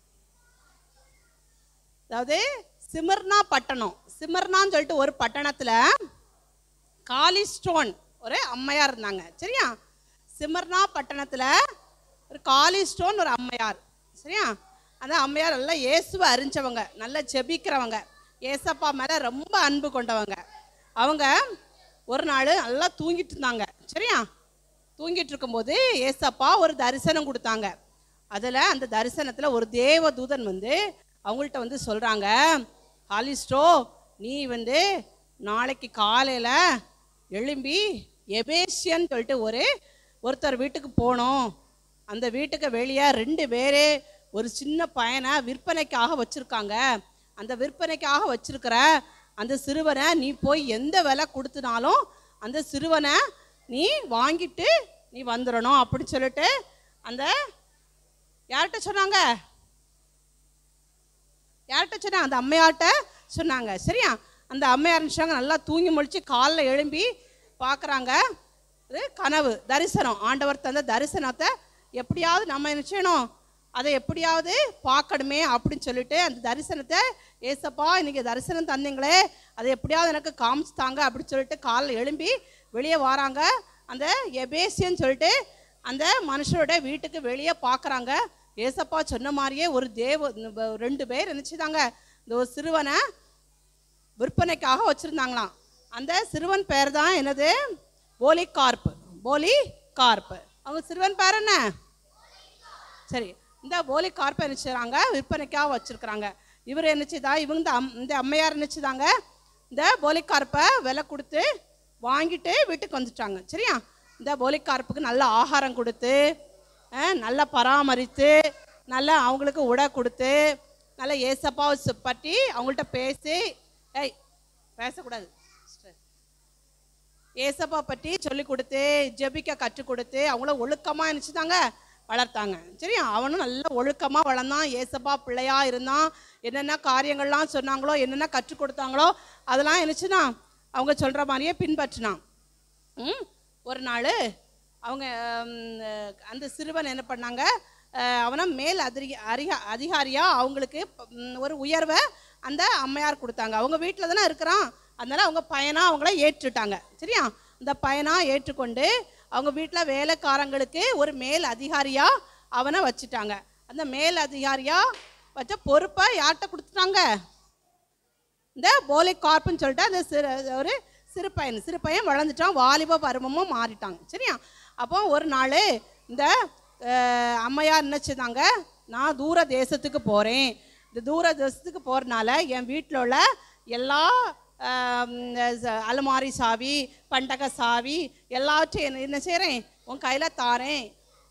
அதாவது சிமர்னா பட்டணம் சிமர்னான்னு சொல்லிட்டு ஒரு பட்டணத்துல காலி ஸ்டோன் ஒரு அம்மையார் இருந்தாங்க சரியா சிமர்னா பட்டணத்துல ஒரு காலி ஸ்டோன் ஒரு அம்மையார் சரியா அந்த அம்மையார் நல்லா இயேசுவை அறிஞ்சவங்க நல்லா ஜெபிக்கிறவங்க ஏசப்பா மேல ரொம்ப அன்பு கொண்டவங்க அவங்க ஒரு நாள் நல்லா தூங்கிட்டு இருந்தாங்க சரியா தூங்கிட்டு இருக்கும்போது ஏசப்பா ஒரு தரிசனம் கொடுத்தாங்க அதில் அந்த தரிசனத்தில் ஒரு தேவ தூதன் வந்து அவங்கள்ட்ட வந்து சொல்கிறாங்க ஹாலிஸ்டோ நீ வந்து நாளைக்கு காலையில் எழும்பி எபேசியன்னு சொல்லிட்டு ஒரு ஒருத்தர் வீட்டுக்கு போகணும் அந்த வீட்டுக்கு வெளியே ரெண்டு பேரே ஒரு சின்ன பையனை விற்பனைக்காக வச்சுருக்காங்க அந்த விற்பனைக்காக வச்சிருக்கிற அந்த சிறுவனை நீ போய் எந்த விலை கொடுத்தினாலும் அந்த சிறுவனை நீ வாங்கிட்டு நீ வந்துடணும் அப்படின்னு சொல்லிட்டு அந்த யார்கிட்ட சொன்னாங்க யார்கிட்ட சொன்னாங்க அந்த அம்மையார்கிட்ட சொன்னாங்க சரியா அந்த அம்மையார் நினைச்சாங்க நல்லா தூங்கி முழிச்சு காலைல எழும்பி பார்க்குறாங்க இது கனவு தரிசனம் ஆண்டவர் தந்த தரிசனத்தை எப்படியாவது நம்ம என்ன செய்யணும் அதை எப்படியாவது பார்க்கணுமே அப்படின்னு சொல்லிட்டு அந்த தரிசனத்தை ஏசப்பா இன்னைக்கு தரிசனம் தந்தீங்களே அதை எப்படியாவது எனக்கு காமிச்சு தாங்க அப்படின்னு சொல்லிட்டு காலைல எழும்பி வெளியே வராங்க அந்த எபேசியன்னு சொல்லிட்டு அந்த மனுஷரோட வீட்டுக்கு வெளியே பார்க்குறாங்க ஏசப்பா சொன்ன மாதிரியே ஒரு தேவ ரெண்டு பேர் நினச்சிதாங்க இந்த ஒரு சிறுவனை விற்பனைக்காக வச்சுருந்தாங்களாம் அந்த சிறுவன் பேர் தான் என்னது போலி கார்ப் போலி கார்ப் அவங்க சிறுவன் பேர் என்ன சரி இந்த போலி கார்ப்பை நினச்சிறாங்க விற்பனைக்காக வச்சுருக்குறாங்க இவர் என்னச்சுதா இவங்க இந்த அம் இந்த அம்மையார் நினச்சிதாங்க இந்த போலி கார்ப்பை விலை கொடுத்து வாங்கிட்டு வீட்டுக்கு வந்துட்டாங்க சரியா இந்த போலி கார்ப்புக்கு நல்ல ஆகாரம் கொடுத்து அஹ், நல்லா பராமரித்து நல்லா அவங்களுக்கு உடை கொடுத்து நல்லா ஏசப்பாவை சு- பற்றி அவங்கள்ட்ட பேசி ஏய் பேசக்கூடாது ஏசப்பா பற்றி சொல்லி கொடுத்து ஜெபிக்க கற்றுக் கொடுத்து அவங்கள ஒழுக்கமாக நினச்சிதாங்க வளர்த்தாங்க சரியா அவனும் நல்ல ஒழுக்கமாக வளர்ந்தான் ஏசப்பா பிள்ளையா இருந்தான் என்னென்ன காரியங்கள்லாம் சொன்னாங்களோ என்னென்ன கற்றுக் கொடுத்தாங்களோ அதெல்லாம் என்னச்சுன்னா அவங்க சொல்கிற மாதிரியே பின்பற்றினான் ம் ஒரு நாள் அவங்க ம், அந்த சிறுவன் என்ன பண்ணாங்க அஹ், அவனை மேல் அதிக அதிக அதிகாரியாக அவங்களுக்கு ம், ஒரு உயர்வை அந்த அம்மையார் கொடுத்தாங்க அவங்க வீட்டில் தானே இருக்கிறான் அதனால அவங்க பையனா அவங்கள ஏற்றுட்டாங்க சரியா இந்த பையனா ஏற்றுக்கொண்டு அவங்க வீட்டில் வேலைக்காரங்களுக்கு ஒரு மேல் அதிகாரியாக அவனை வச்சுட்டாங்க அந்த மேல் அதிகாரியாக வச்ச பொறுப்பை யார்கிட்ட கொடுத்துட்டாங்க இந்த போலி கார்ப்புன்னு சொல்லிட்டு அந்த சிறு ஒரு சிறு பையன் சிறு பையன் வளர்ந்துட்டான் வாலிப பருவமும் மாறிட்டாங்க சரியா அப்போ ஒரு நாள் இந்த அஹ், அம்மையார் நினச்சிதாங்க நான் தூர தேசத்துக்கு போகிறேன் இந்த தூர தேசத்துக்கு போகிறனால என் வீட்டில் உள்ள எல்லா ஆம், ச- அலமாரி சாவி பண்டக சாவி எல்லாத்தையும் என்ன- என்ன செய்கிறேன் உன் கையில் தாரேன்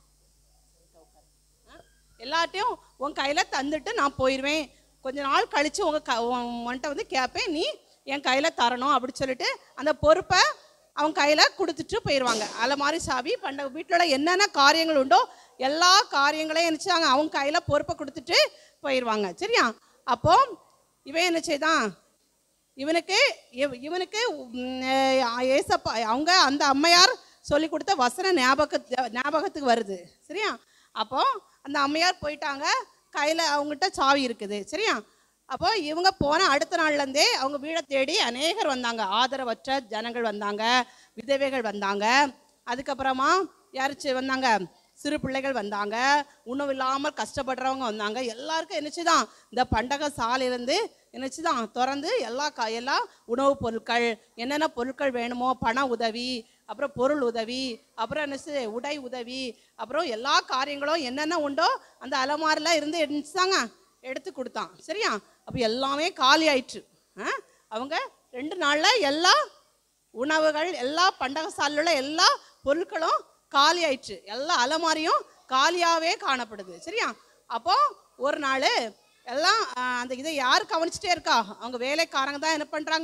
எல்லாத்தையும் உன் கையில் தந்துட்டு நான் போயிடுவேன் கொஞ்ச நாள் கழித்து உங்கள் க உன்கிட்ட வந்து கேட்பேன் நீ என் கையில் தரணும் அப்படி சொல்லிட்டு அந்த பொறுப்பை அவன் கையில் கொடுத்துட்டு போயிடுவாங்க அலமாரி சாவி பண்ட வீட்டில் என்னென்ன காரியங்கள் உண்டோ எல்லா காரியங்களையும் நினச்சாங்க அவங்க கையில் பொறுப்பை கொடுத்துட்டு போயிடுவாங்க சரியா அப்போ இவன் என்ன செய்தான் இவனுக்கு இவ- இவனுக்கு உம், அஹ், ஏசப்பா அவங்க அந்த அம்மையார் சொல்லி கொடுத்த வசன ஞாபக ஞாபகத்துக்கு வருது சரியா அப்போ அந்த அம்மையார் போயிட்டாங்க கையில் அவங்ககிட்ட சாவி இருக்குது சரியா அப்போ இவங்க போன அடுத்த நாள்லேருந்தே அவங்க வீடை தேடி அநேகர் வந்தாங்க ஆதரவற்ற ஜனங்கள் வந்தாங்க விதவைகள் வந்தாங்க அதுக்கப்புறமா யாராச்சும் வந்தாங்க சிறு பிள்ளைகள் வந்தாங்க உணவு இல்லாமல் கஷ்டப்படுறவங்க வந்தாங்க எல்லாருக்கும் என்னச்சுதான் இந்த பண்டக சாலையிலேருந்து என்னச்சுதான் திறந்து எல்லா கா எல்லா உணவுப் பொருட்கள் என்னென்ன பொருட்கள் வேணுமோ பண உதவி அப்புறம் பொருள் உதவி அப்புறம் என்னச்சு உடை உதவி அப்புறம் எல்லா காரியங்களும் என்னென்ன உண்டோ அந்த அலமாரில் இருந்து என்னச்சுதாங்க எடுத்து கொடுத்தான் சரியா அப்போ எல்லாமே காலி ஆயிற்று ஆ? அவங்க ரெண்டு நாளில் எல்லா உணவுகள் எல்லா பண்டக சாலையில் உள்ள எல்லா பொருட்களும் காலி ஆயிற்று எல்லா அலமாரியும் காலியாகவே காணப்படுது சரியா அப்போ ஒரு நாள் எல்லாம் ஆ, அந்த இதை யார் கவனிச்சிட்டே இருக்கா அவங்க வேலைக்காரங்க தான் என்ன பண்ணுறாங்க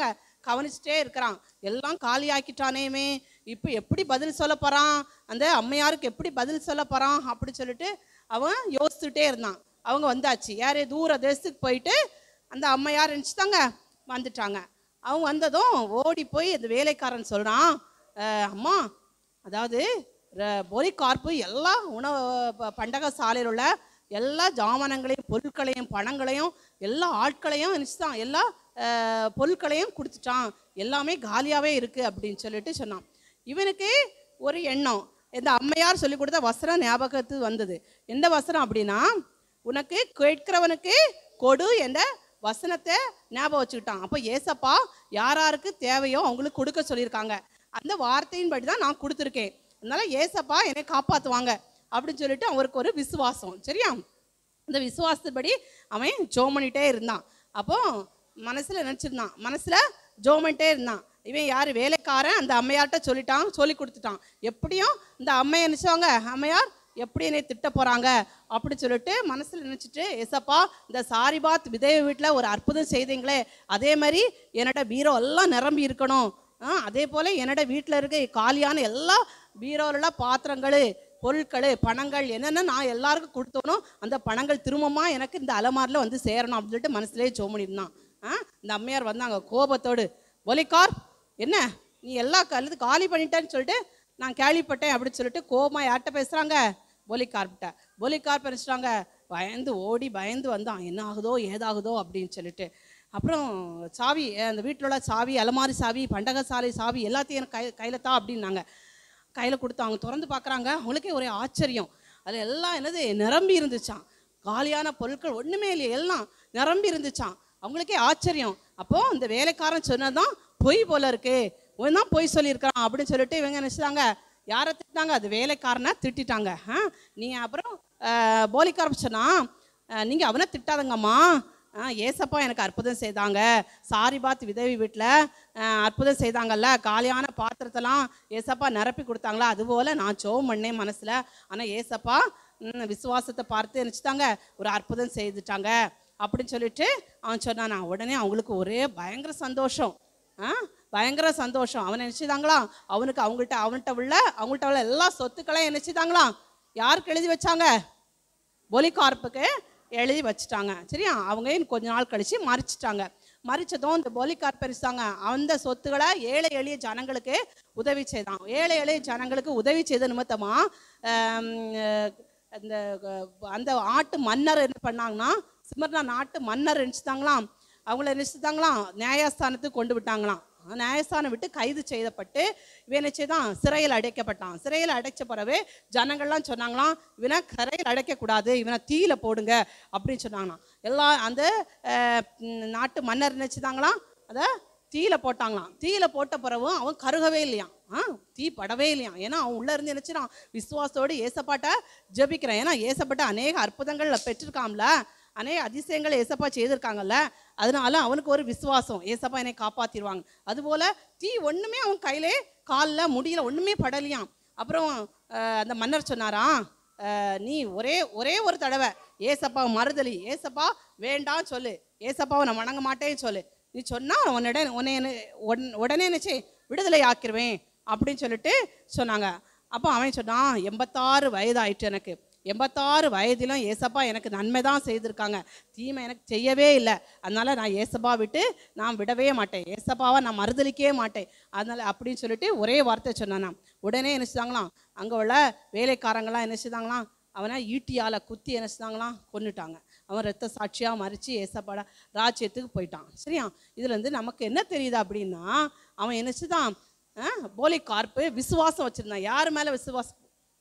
கவனிச்சுட்டே இருக்கிறான் எல்லாம் காலியாக்கிட்டானேமே இப்போ எப்படி பதில் சொல்ல போறான் அந்த அம்மையாருக்கு எப்படி பதில் சொல்ல போறான் அப்படி சொல்லிட்டு அவன் யோசிச்சுட்டே இருந்தான் அவங்க வந்தாச்சு யாரு தூர தேசத்துக்கு போயிட்டு அந்த அம்மையார் நினச்சிட்டாங்க வந்துட்டாங்க அவங்க வந்ததும் ஓடி போய் அந்த வேலைக்காரன் சொல்றான் "அஹ், அம்மா அதாவது ர- பொலிகார்ப்பு எல்லா உணவு ப- பண்டக சாலையில் உள்ள எல்லா ஜாமானங்களையும் பொருட்களையும் பணங்களையும் எல்லா ஆட்களையும் நினச்சிட்டான் எல்லா அஹ், பொருட்களையும் கொடுத்துட்டான் எல்லாமே காலியாகவே இருக்குது அப்படின்னு சொல்லிட்டு சொன்னான் இவனுக்கு ஒரு எண்ணம் இந்த அம்மையார் சொல்லி கொடுத்த வசனம் ஞாபகத்துக்கு வந்தது எந்த வசனம் அப்படின்னா உனக்கு கேட்கிறவனுக்கு கொடு என்ற வசனத்தை ஞாபகம் வச்சுக்கிட்டான் அப்போ ஏசப்பா யார் யாருக்கு தேவையோ அவங்களுக்கு கொடுக்க சொல்லியிருக்காங்க அந்த வார்த்தையின்படி தான் நான் கொடுத்துருக்கேன் அதனால ஏசப்பா என்னை காப்பாற்றுவாங்க அப்படின்னு சொல்லிட்டு அவருக்கு ஒரு விசுவாசம் சரியா இந்த விசுவாசப்படி அவன் ஜோம் பண்ணிட்டே இருந்தான் அப்போ மனசுல நினச்சிருந்தான் மனசுல ஜோம் பண்ணிட்டே இருந்தான் இவன் யார் வேலைக்காரன் அந்த அம்மையார்ட்ட சொல்லிட்டான் சொல்லி கொடுத்துட்டான் எப்படியும் இந்த அம்மையை நினைச்சவங்க அம்மையார் எப்படி என்னை திட்ட போறாங்க அப்படி சொல்லிட்டு மனசுல நினைச்சிட்டு ஏசப்பா இந்த சாரிபாத் விதவை வீட்டில் ஒரு அற்புதம் செய்தீங்களே அதே மாதிரி என்னோட பீரோ எல்லாம் நிரம்பி இருக்கணும் ஆ, அதே போல என்னோட வீட்டில் இருக்க காலியான எல்லா பீரோல பாத்திரங்கள் பொருட்கள் பணங்கள் என்னென்ன நான் எல்லாருக்கும் கொடுத்தோனோ அந்த பணங்கள் திரும்பமா எனக்கு இந்த அலமாரில் வந்து சேரணும் அப்படின்னு சொல்லிட்டு மனசுலேயே ஜோ பண்ணியிருந்தான் ஆ இந்த அம்மையார் வந்தாங்க கோபத்தோடு ஒலிகார் என்ன நீ எல்லா கல்லது காலி பண்ணிட்டேன்னு சொல்லிட்டு நான் கேள்விப்பட்டேன் அப்படின்னு சொல்லிட்டு கோபமா யார்கிட்ட பேசுகிறாங்க போலிகார்கிட்ட போலிகார் பேசுகிறாங்க பயந்து ஓடி பயந்து வந்தான் என்ன ஆகுதோ ஏதாகுதோ அப்படின்னு சொல்லிட்டு அப்புறம் சாவி அஹ் அந்த வீட்டில் உள்ள சாவி அலமாரி சாவி பண்டக சாலை சாவி எல்லாத்தையும் எனக்கு கை கையில் தான் அப்படின்னாங்க கையில் கொடுத்து அவங்க திறந்து பார்க்குறாங்க அவங்களுக்கே ஒரே ஆச்சரியம் அதில் எல்லாம் என்னது நிரம்பி இருந்துச்சான் காலியான பொருட்கள் ஒன்றுமே இல்லை எல்லாம் நிரம்பி இருந்துச்சான் அவங்களுக்கே ஆச்சரியம் அப்போ இந்த வேலைக்காரன் சொன்னதான் பொய் போல இருக்கு இவன் தான் பொய் சொல்லியிருக்கிறான் அப்படின்னு சொல்லிட்டு இவங்க நினச்சிட்டாங்க யாரை திட்டினாங்க அது வேலைக்காரனை திட்டிட்டாங்க ஆ நீங்கள் அப்புறம் அஹ், போலிக்காரன் சொன்னா அஹ், நீங்க அவனை திட்டாதங்கம்மா ஆ, ஏசப்பா எனக்கு அற்புதம் செய்தாங்க சாரிபாத் விதவி வீட்டில் அற்புதம் செய்தாங்கல்ல காலியான பாத்திரத்தெல்லாம் ஏசப்பா நிரப்பி கொடுத்தாங்களா அதுபோல் நான் ஜோம் பண்ணேன் மனசில் ஆனால் ஏசப்பா ம், விசுவாசத்தை பார்த்து நினச்சிட்டாங்க ஒரு அற்புதம் செய்துட்டாங்க அப்படின்னு சொல்லிட்டு அவன் சொன்னானா உடனே அவங்களுக்கு ஒரே பயங்கர சந்தோஷம் ஆ பயங்கர சந்தோஷம் அவனை நினச்சிதாங்களாம் அவனுக்கு அவங்கள்ட்ட அவன்கிட்ட உள்ள அவங்கள்ட்ட உள்ள எல்லா சொத்துக்களையும் நினச்சிதாங்களாம் யாருக்கு எழுதி வச்சாங்க பொலிகார்ப்புக்கு எழுதி வச்சுட்டாங்க சரியா அவங்க இன்னும் கொஞ்ச நாள் கழிச்சு மறிச்சிட்டாங்க மறிச்சதும் இந்த பொலிகார்ப் பெருசாங்க அந்த சொத்துக்களை ஏழை எளிய ஜனங்களுக்கு உதவி செய்தான் ஏழை எளிய ஜனங்களுக்கு உதவி செய்த நிமித்தமா ஆம், அஹ், அந்த அஹ், அந்த ஆட்டு மன்னர் என்ன பண்ணாங்கன்னா சிமர்னா நாட்டு மன்னர் நினச்சிட்டாங்களாம் அவங்கள நினச்சிட்டாங்களாம் நியாயஸ்தானத்துக்கு கொண்டு விட்டாங்களாம் நியாயஸ்தானம் விட்டு கைது செய்யப்பட்டு இவன் என்ன செய்தான் சிறையில் அடைக்கப்பட்டான் சிறையில் அடைச்ச பிறகு ஜனங்கள்லாம் சொன்னாங்களாம் இவனை கரையில் அடைக்கக்கூடாது இவனை தீயில போடுங்க அப்படின்னு சொன்னாங்களாம் எல்லாம் அந்த அஹ், ம், நாட்டு மன்னர் நினச்சிதாங்களாம் அதை தீயில போட்டாங்களாம் தீயில போட்ட பிறகும் அவன் கருகவே இல்லையாம் ஆ தீ படவே இல்லையாம் ஏன்னா அவன் உள்ள இருந்து நினைச்சிடான் விசுவாசத்தோடு ஏசப்பாட்ட ஜெபிக்கிறேன் ஏன்னா ஏசப்பட்ட அநேக அற்புதங்கள் பெற்றிருக்காம்ல அநேக அதிசயங்கள் ஏசப்பா செய்திருக்காங்கல்ல அதனால அவனுக்கு ஒரு விசுவாசம் ஏசப்பா என்னை காப்பாத்திடுவாங்க அதுபோல தீ ஒண்ணுமே அவன் கையிலே காலில் முடியல ஒண்ணுமே படலையாம் அப்புறம் அஹ், அந்த மன்னர் சொன்னாராம் அஹ், நீ ஒரே ஒரே ஒரு தடவை ஏசப்பா மறுதலி ஏசப்பா வேண்டாம் சொல்லு ஏசப்பாவை நான் வணங்க மாட்டேன்னு சொல்லு நீ சொன்னா உன்னிட உன்னை என்ன- உடன்- உடனே நினச்சி விடுதலை ஆக்கிருவேன் அப்படின்னு சொல்லிட்டு சொன்னாங்க அப்போ அவன் சொன்னான் எண்பத்தாறு வயது ஆயிட்டு எனக்கு எண்பத்தாறு வயதிலும் ஏசப்பா எனக்கு நன்மை தான் செய்திருக்காங்க தீமை எனக்கு செய்யவே இல்லை அதனால நான் ஏசப்பா விட்டு நான் விடவே மாட்டேன் ஏசப்பாவை நான் மறுதலிக்கவே மாட்டேன் அதனால அப்படின்னு சொல்லிட்டு ஒரே வார்த்தை சொன்னானாம் உடனே என்ன செய்தாங்களாம் அங்கே உள்ள வேலைக்காரங்களாம் என்ன செய்தாங்களாம் அவனை ஈட்டியால குத்தி என்ன செய்தாங்களாம் கொன்னுட்டாங்க அவன் ரத்த சாட்சியாக மறித்து ஏசப்பாட ராஜ்யத்துக்கு போயிட்டான் சரியா இதுலேருந்து நமக்கு என்ன தெரியுது அப்படின்னா அவன் என்ன செய்தான் போலி கார்ப்பு விசுவாசம் வச்சுருந்தான் யார் மேலே விசுவாசம்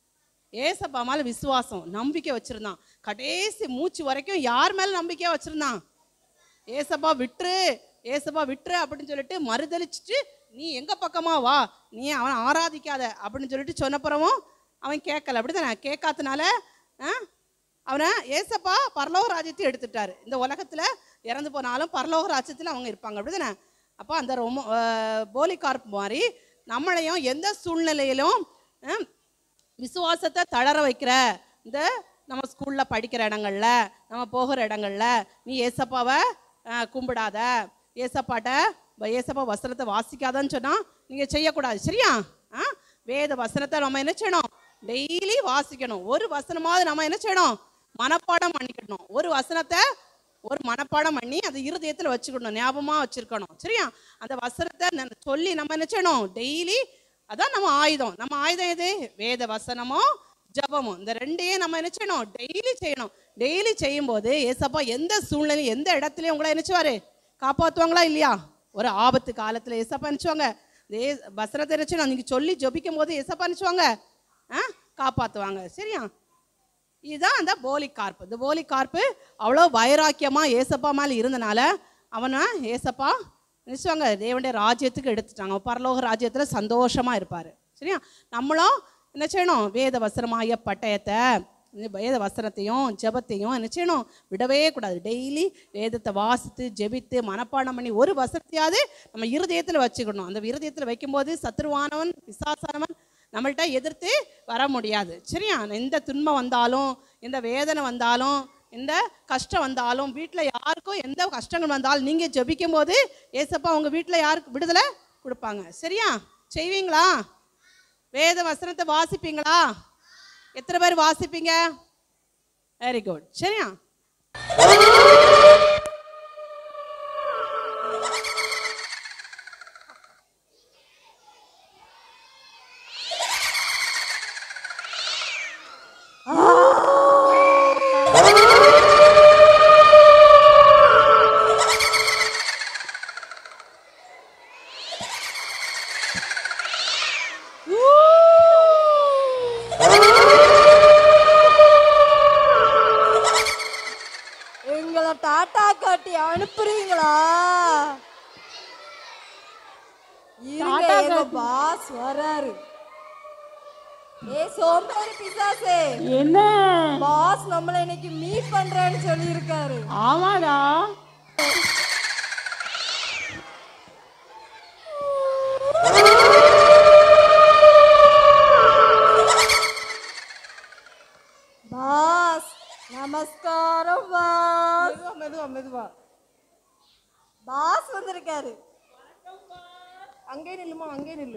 ஏசப்பா மேலே விசுவாசம் நம்பிக்கை வச்சுருந்தான் கடைசி மூச்சு வரைக்கும் யார் மேலே நம்பிக்கையா வச்சுருந்தான் ஏசப்பா விட்டுரு ஏசப்பா விட்டுரு அப்படின்னு சொல்லிட்டு மறுதளிச்சுட்டு நீ எங்க பக்கமா வா நீ அவனை ஆராதிக்காத அப்படின்னு சொல்லிட்டு சொன்னப்புறமும் அவன் கேட்கல அப்படிதானே கேட்காதனால ஆ, அவனை ஏசப்பா பரலோக ராஜ்யத்தை எடுத்துட்டாரு இந்த உலகத்துல இறந்து போனாலும் பரலோக ராஜ்யத்தில் அவங்க இருப்பாங்க அப்படிதானே அப்போ அந்த ரொம்ப போலிகார்ப் மாதிரி நம்மளையும் எந்த சூழ்நிலையிலும் ஆ, விசுவாசத்தை தளர வைக்கிற இந்த நம்ம ஸ்கூலில் படிக்கிற இடங்கள்ல நம்ம போகிற இடங்கள்ல நீ ஏசப்பாவை அஹ், கும்பிடாத ஏசப்பாட்ட ஏசப்பா வசனத்தை வாசிக்காதன்னு சொன்னா நீங்க செய்யக்கூடாது சரியா ஆ வேத வசனத்தை நம்ம என்ன செய்யணும் டெய்லி வாசிக்கணும் ஒரு வசனமாவது நம்ம என்ன செய்யணும் மனப்பாடம் பண்ணிக்கணும் ஒரு வசனத்தை ஒரு மனப்பாடம் பண்ணி அதை இருதயத்தில் வச்சுக்கணும் ஞாபகமாக வச்சிருக்கணும் சரியா அந்த வசனத்தை ந- சொல்லி நம்ம என்ன செய்யணும் டெய்லி அதான் நம்ம ஆயுதம் நம்ம ஆயுதம் எது வேத வசனமும் ஜபமும் இந்த ரெண்டையும் நம்ம என்ன செய்யணும் டெய்லி செய்யணும் டெய்லி செய்யும்போது ஏசப்பா எந்த சூழ்நிலை எந்த இடத்துலையும் உங்களை நினைச்சுவாரு காப்பாற்றுவாங்களா இல்லையா ஒரு ஆபத்து காலத்தில் ஏசப்பா நினச்சுவாங்க ஏ வசனத்தை நினச்சு நீங்கள் சொல்லி ஜபிக்கும் போது ஏசப்பா நினச்சுவாங்க ஆ காப்பாற்றுவாங்க சரியா இதுதான் அந்த போலி கார்ப்பு இந்த போலி கார்ப்பு அவ்வளோ வைராக்கியமாக ஏசப்பா மேலே இருந்தனால அவனை ஏசப்பா நினச்சுவாங்க தேவனுடைய ராஜ்யத்துக்கு எடுத்துட்டாங்க பரலோக ராஜ்யத்தில் சந்தோஷமாக இருப்பார் சரியா நம்மளும் என்ன செய்யணும் வேத வசனமாய பட்டயத்தை இந்த வேத வசனத்தையும் ஜெபத்தையும் என்ன செய்யணும் விடவே கூடாது டெய்லி வேதத்தை வாசித்து ஜெபித்து மனப்பாடம் பண்ணி ஒரு வசனத்தையாவது நம்ம இருதயத்தில் வச்சுக்கணும் அந்த இருதயத்தில் வைக்கும்போது சத்துருவானவன் விசாசானவன் நம்மள்ட்ட எதிர்த்து வர முடியாது சரியா எந்த துன்பம் வந்தாலும் எந்த வேதனை வந்தாலும் எந்த கஷ்டம் வந்தாலும் வீட்டில் யாருக்கும் எந்த கஷ்டங்கள் வந்தாலும் நீங்கள் ஜெபிக்கும் போது ஏசப்பா உங்கள் வீட்டில் யாருக்கு விடுதலை கொடுப்பாங்க சரியா செய்வீங்களா வேத வசனத்தை வாசிப்பீங்களா எத்தனை பேர் வாசிப்பீங்க வெரி குட் சரியா எங்களை டாட்டா காட்டி அனுப்புறீங்களா இருங்க எங்க பாஸ் வராரு ஏ சோம்பேறி பிசாசே என்ன பாஸ் நம்மள இன்னைக்கு மீட் பண்றேன்னு சொல்லி இருக்காரு ஆமாடா பாஸ் நமஸ்காரம் பாஸ் மெதுவா மெதுவா மெதுவா பாஸ் வந்திருக்காரு அங்கே நில்லுமா அங்கே நில்லு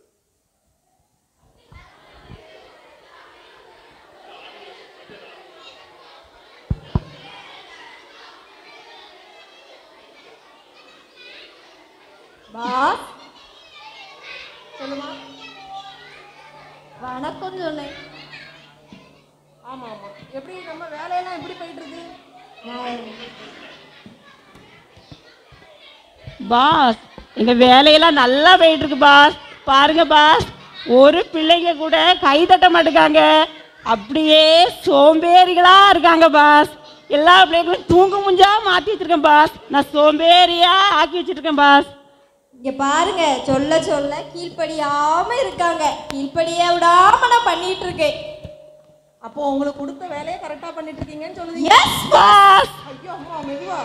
பாஸ் சொல்லுமா வணக்கம் சொன்னேன் ஆமா ஆமா எப்படி நம்ம வேலையெல்லாம் எப்படி போயிட்டு இருக்கு பாஸ் எங்க வேலையெல்லாம் நல்லா போயிட்டு இருக்கு பாஸ் பாருங்க பாஸ் ஒரு பிள்ளைங்க கூட கை தட்ட மாட்டேங்காங்க அப்படியே சோம்பேறிகளா இருக்காங்க பாஸ் எல்லா பிள்ளைங்களும் தூங்க முஞ்சா மாத்தி வச்சிருக்கேன் பாஸ் நான் சோம்பேறியா ஆக்கி வச்சிருக்கேன் பாஸ் இங்க பாருங்க சொல்ல சொல்ல கீழ்ப்படியாம இருக்காங்க கீழ்ப்படிய விடாம நான் பண்ணிட்டு இருக்கேன் அப்போ உங்களுக்கு கொடுத்த வேலையை கரெக்டா பண்ணிட்டு இருக்கீங்கன்னு சொல்லுங்க எஸ் பாஸ் ஐயோ அம்மா மெதுவா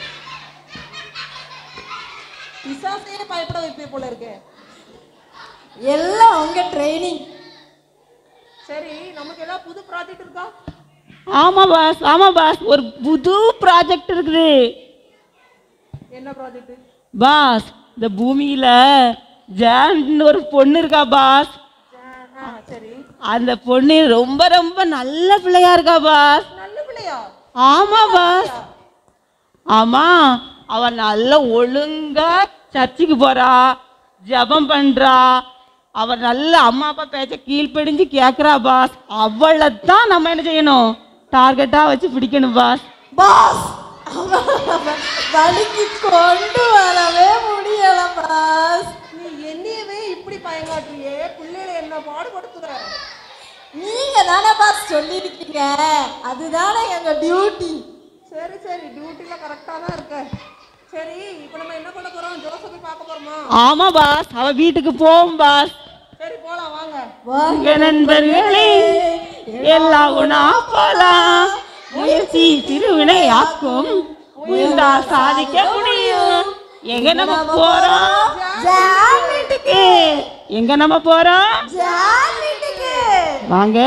பிசாசையே பயப்பட வைப்பே போல இருக்கு எல்லாம் உங்க ட்ரைனிங் சரி நமக்கு ஏதாவது புது ப்ராஜெக்ட் இருக்கா ஆமா பாஸ் ஆமா பாஸ் ஒரு புது ப்ராஜெக்ட் இருக்குது என்ன ப்ராஜெக்ட் பாஸ் இந்த பூமியில ஜான்னு ஒரு பொண்ணு இருக்கா பாஸ் சரி அந்த பொண்ணு ரொம்ப ரொம்ப நல்ல பிள்ளையா இருக்கா பாஸ் நல்ல பிள்ளையா ஆமா பாஸ் ஆமா அவ நல்ல ஒழுங்கா சர்ச்சுக்கு போறா ஜெபம் பண்றா அவ நல்ல அம்மா அப்பா பேச்ச கீழ்ப்படிஞ்சு கேக்குறா பாஸ் அவளை தான் நம்ம என்ன செய்யணும் டார்கெட்டா வச்சு பிடிக்கணும் பாஸ் பாஸ் வலிக்கு கொண்டு வரவே முடியல பாஸ் நீ என்னையவே இப்படி பயங்காட்டுறியே பிள்ளைகளை என்ன பாடுபடுத்துற நீங்க தானே பாஸ் சொல்லியிருக்கீங்க அதுதானே எங்க டியூட்டி சரி சரி டியூட்டில கரெக்டா தான் இருக்க சரி இப்போ நம்ம என்ன பண்ண போறோம் ஜோசப்பை பார்க்க போறோமா ஆமா பாஸ் அவ வீட்டுக்கு போவோம் பாஸ் சரி போலாம் வாங்க உங்க நண்பர்களே எல்லா குணா போலாம் முயற்சி திருவினை ஆக்கும் முயன்றா சாதிக்க முடியும் எங்க நம்ம போறோம் ஜான் வீட்டுக்கு எங்க நம்ம போறோம் ஜான் வீட்டுக்கு வாங்க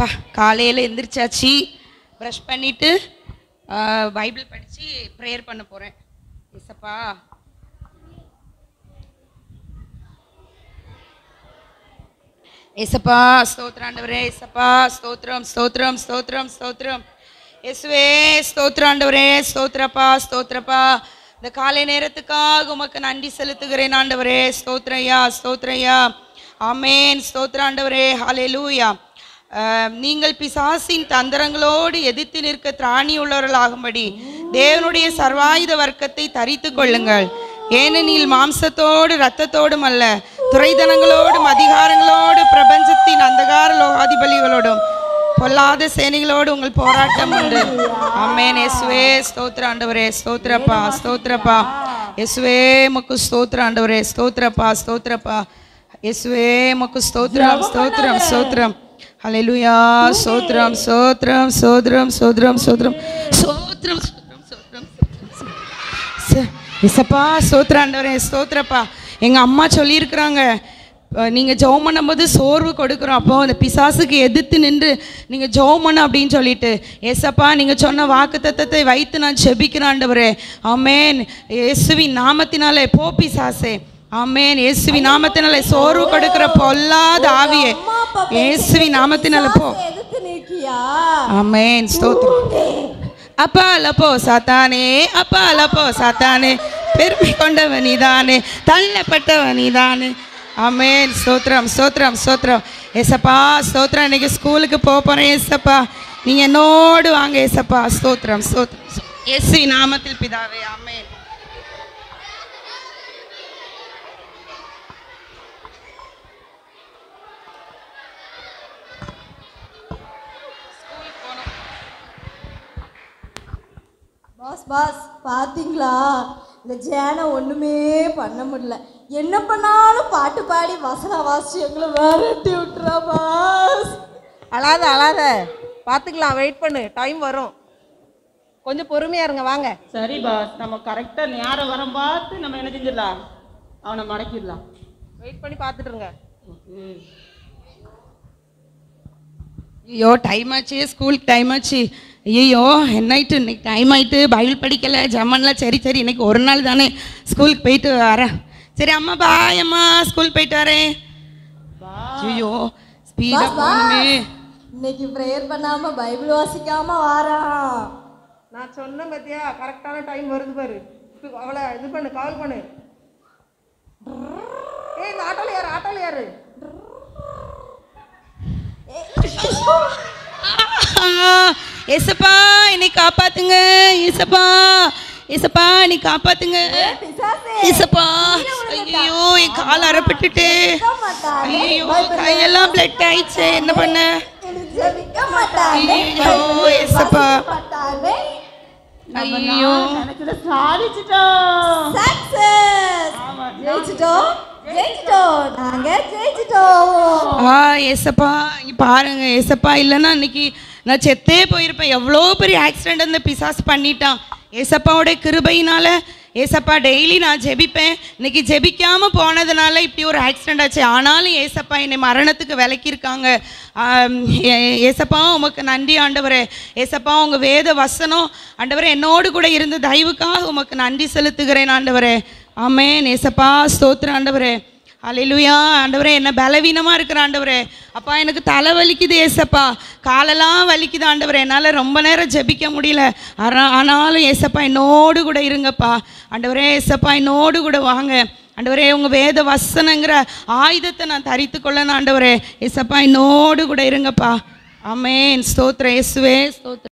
அப்பா காலையில் எந்திரிச்சாச்சு ப்ரஷ் பண்ணிவிட்டு பைபிள் படித்து ப்ரேயர் பண்ண போகிறேன் ஏசப்பா ஏசப்பா ஸ்தோத்ராண்டவரே ஏசப்பா ஸ்தோத்ரம் ஸ்தோத்ரம் ஸ்தோத்ரம் ஸ்தோத்ரம் இயேசுவே ஸ்தோத்ராண்டவரே ஸ்தோத்ரப்பா ஸ்தோத்ரப்பா இந்த காலை நேரத்துக்காக உமக்கு நன்றி செலுத்துகிறேன் ஆண்டவரே ஸ்தோத்ரையா ஸ்தோத்ரையா ஆமேன் ஸ்தோத்ராண்டவரே ஹalleluya அஹ், நீங்கள் பிசாசின் தந்திரங்களோடு எதிர்த்து நிற்க திராணி உள்ளவர்களாகும்படி தேவனுடைய சர்வாயுத வர்க்கத்தை தரித்து கொள்ளுங்கள் ஏனெனில் மாம்சத்தோடு இரத்தத்தோடும் அல்ல துறைதனங்களோடும் அதிகாரங்களோடு பிரபஞ்சத்தின் அந்தகார லோகாதிபலிகளோடும் பொல்லாத சேனைகளோடு உங்கள் போராட்டம் உண்டு அம்மேன் இயேசுவே ஸ்தோத்திர ஆண்டவரே ஸ்தோத்திரப்பா ஸ்தோத்திரப்பா இயேசுவே மக்கு ஸ்தோத்திர ஆண்டவரே ஸ்தோத்திரப்பா ஸ்தோத்திரப்பா இயேசுவே மக்கு ஸ்தோத்திரம் ஸ்தோத்திரம் ஸ்தோத்திரம் ஹalleluya ஸ்தோத்திரம் ஸ்தோத்திரம் ஸ்தோத்திரம் ஸ்தோத்திரம் ஸ்தோத்திரம் ஸ்தோத்திரம் ஸ்தோத்திரம் ஸ்தோத்திரம் ச- இசப்பா ஸ்தோத்திர ஆண்டவரே ஸ்தோத்திரப்பா எங்கள் அம்மா சொல்லியிருக்கிறாங்க அஹ், நீங்க ஜெபம் பண்ணும்போது சோர்வு கொடுக்குறோம் அப்போ அந்த பிசாசுக்கு எதிர்த்து நின்று நீங்க ஜெபம் பண்ண அப்படின்னு சொல்லிட்டு ஏசப்பா நீங்க சொன்ன வாக்கு தத்தத்தை வைத்து நான் செபிக்கிறேன் ஆண்டவரே ஆமேன் இயேசுவின் நாமத்தினாலே போ பிசாசே ஆமேன் இயேசுவின் நாமத்தினாலே சோர்வு கொடுக்கிற பொல்லாத ஆவியே இயேசுவின் நாமத்தினால போ எதுக்கு நிற்கியா ஆமேன் ஸ்தோத்திரம் அப்பா லப்போ சாத்தானே அப்பா லப்போ சாத்தானே பெருமை கொண்டவன் நீதானே தள்ளப்பட்டவன் நீதானே ஆமேன் ஸ்தோத்திரம் ஸ்தோத்திரம் ஸ்தோத்திரம் ஏசப்பா ஸ்தோத்திரம் இன்னைக்கு ஸ்கூலுக்கு போக போகிறேன் ஏசப்பா நீங்கள் என்னோடு வாங்க ஏசப்பா ஸ்தோத்திரம் ஸ்தோத்திரம் இயேசு நாமத்தில் பிதாவே ஆமேன் பாஸ் பாஸ் பாத்தீங்களா இந்த ஜேனை ஒண்ணுமே பண்ண முடியல என்ன பண்ணாலும் பாட்டு பாடி வசன வாசி எங்களை விரட்டி விட்டுறா பாஸ் அழாத அழாத பார்த்துக்கலாம் வெயிட் பண்ணு டைம் வரும் கொஞ்சம் பொறுமையா இருங்க வாங்க சரி பாஸ் நம்ம கரெக்டாக நேரம் வரம் பார்த்து நம்ம என்ன செஞ்சிடலாம் அவனை மடக்கிடலாம் வெயிட் பண்ணி பார்த்துட்டு இருங்க ஐயோ டைம் ஆச்சு ஸ்கூலுக்கு டைம் ஆச்சு ஐயோ என்னாயிட்டு இன்னைக்கு டைம் ஆயிட்டு பைபிள் படிக்கல ஜம்மன்லாம் சரி சரி இன்னைக்கு ஒரு நாள் தானே ஸ்கூலுக்கு போயிட்டு வரேன் சரி அம்மா பாய் அம்மா ஸ்கூல் போயிட்டு வரேன் ஐயோ ஸ்பீடாக பாஸ் போகணுமே பாஸ் இன்னைக்கு ப்ரேயர் பண்ணாம பைபிள் வாசிக்காம வாரான் நான் சொன்ன பத்தியா கரெக்டான டைம் வருது பாரு இப்ப அவளை இது பண்ணு கால் பண்ணு ஏய் இந்த ஆட்டோல யாரு ஆட்டோல யாரு ஏசப்பா என்னை காப்பாத்துங்க ஏசப்பா ஏசப்பா என்னை காப்பாத்துங்க ஏசப்பா ஐயோ என் கால் அறப்பட்டுட்டு ஐயோ கையெல்லாம் பிளட் ஆயிடுச்சு என்ன பண்ண ஜெபிக்க மாட்டானே ஐயோ ஏசப்பா மாட்டானே ஐயோ நினைச்சத சாதிச்சிட்டோம் சக்சஸ் ஜெயிச்சிட்டோம் ஜெயிச்சிட்டோம் நாங்க ஜெயிச்சிட்டோம் ஆ ஏசப்பா இங்க பாருங்க ஏசப்பா இல்லைன்னா இன்னைக்கு நான் செத்தே போயிருப்பேன் எவ்வளோ பெரிய ஆக்சிடென்ட் அந்த பிசாஸ் பண்ணிட்டான் ஏசப்பாவோட கிருபையினால ஏசப்பா டெய்லி நான் ஜெபிப்பேன் இன்னைக்கு ஜெபிக்காம போனதுனால இப்படி ஒரு ஆக்சிடென்ட் ஆச்சு ஆனாலும் ஏசப்பா என்னை மரணத்துக்கு விலக்கியிருக்காங்க ஆம், ஏ- ஏசப்பா உமக்கு நன்றி ஆண்டவரே ஏசப்பா உங்க வேத வசனம் ஆண்டவரே என்னோடு கூட இருந்த தயவுக்காக உமக்கு நன்றி செலுத்துகிறேன் ஆண்டவரே ஆமென் ஏசப்பா ஸ்தோத்திர ஆண்டவரே அலையிலுயா ஆண்டவரே என்ன பலவீனமாக இருக்கிற ஆண்டவரே அப்பா எனக்கு தலை வலிக்குது ஏசப்பா காலெல்லாம் வலிக்குது ஆண்டவரே என்னால் ரொம்ப நேரம் ஜெபிக்க முடியல ஆனா- ஆனாலும் ஏசப்பா என்னோடு கூட இருங்கப்பா ஆண்டவரே ஏசப்பா என்னோடு கூட வாங்க ஆண்டவரே உங்கள் வேத வசனங்கிற ஆயுதத்தை நான் தரித்து கொள்ளணும் ஆண்டவரே ஏசப்பா என்னோடு கூட இருங்கப்பா ஆமென் ஸ்தோத்திர இயேசுவே ஸ்தோத்திர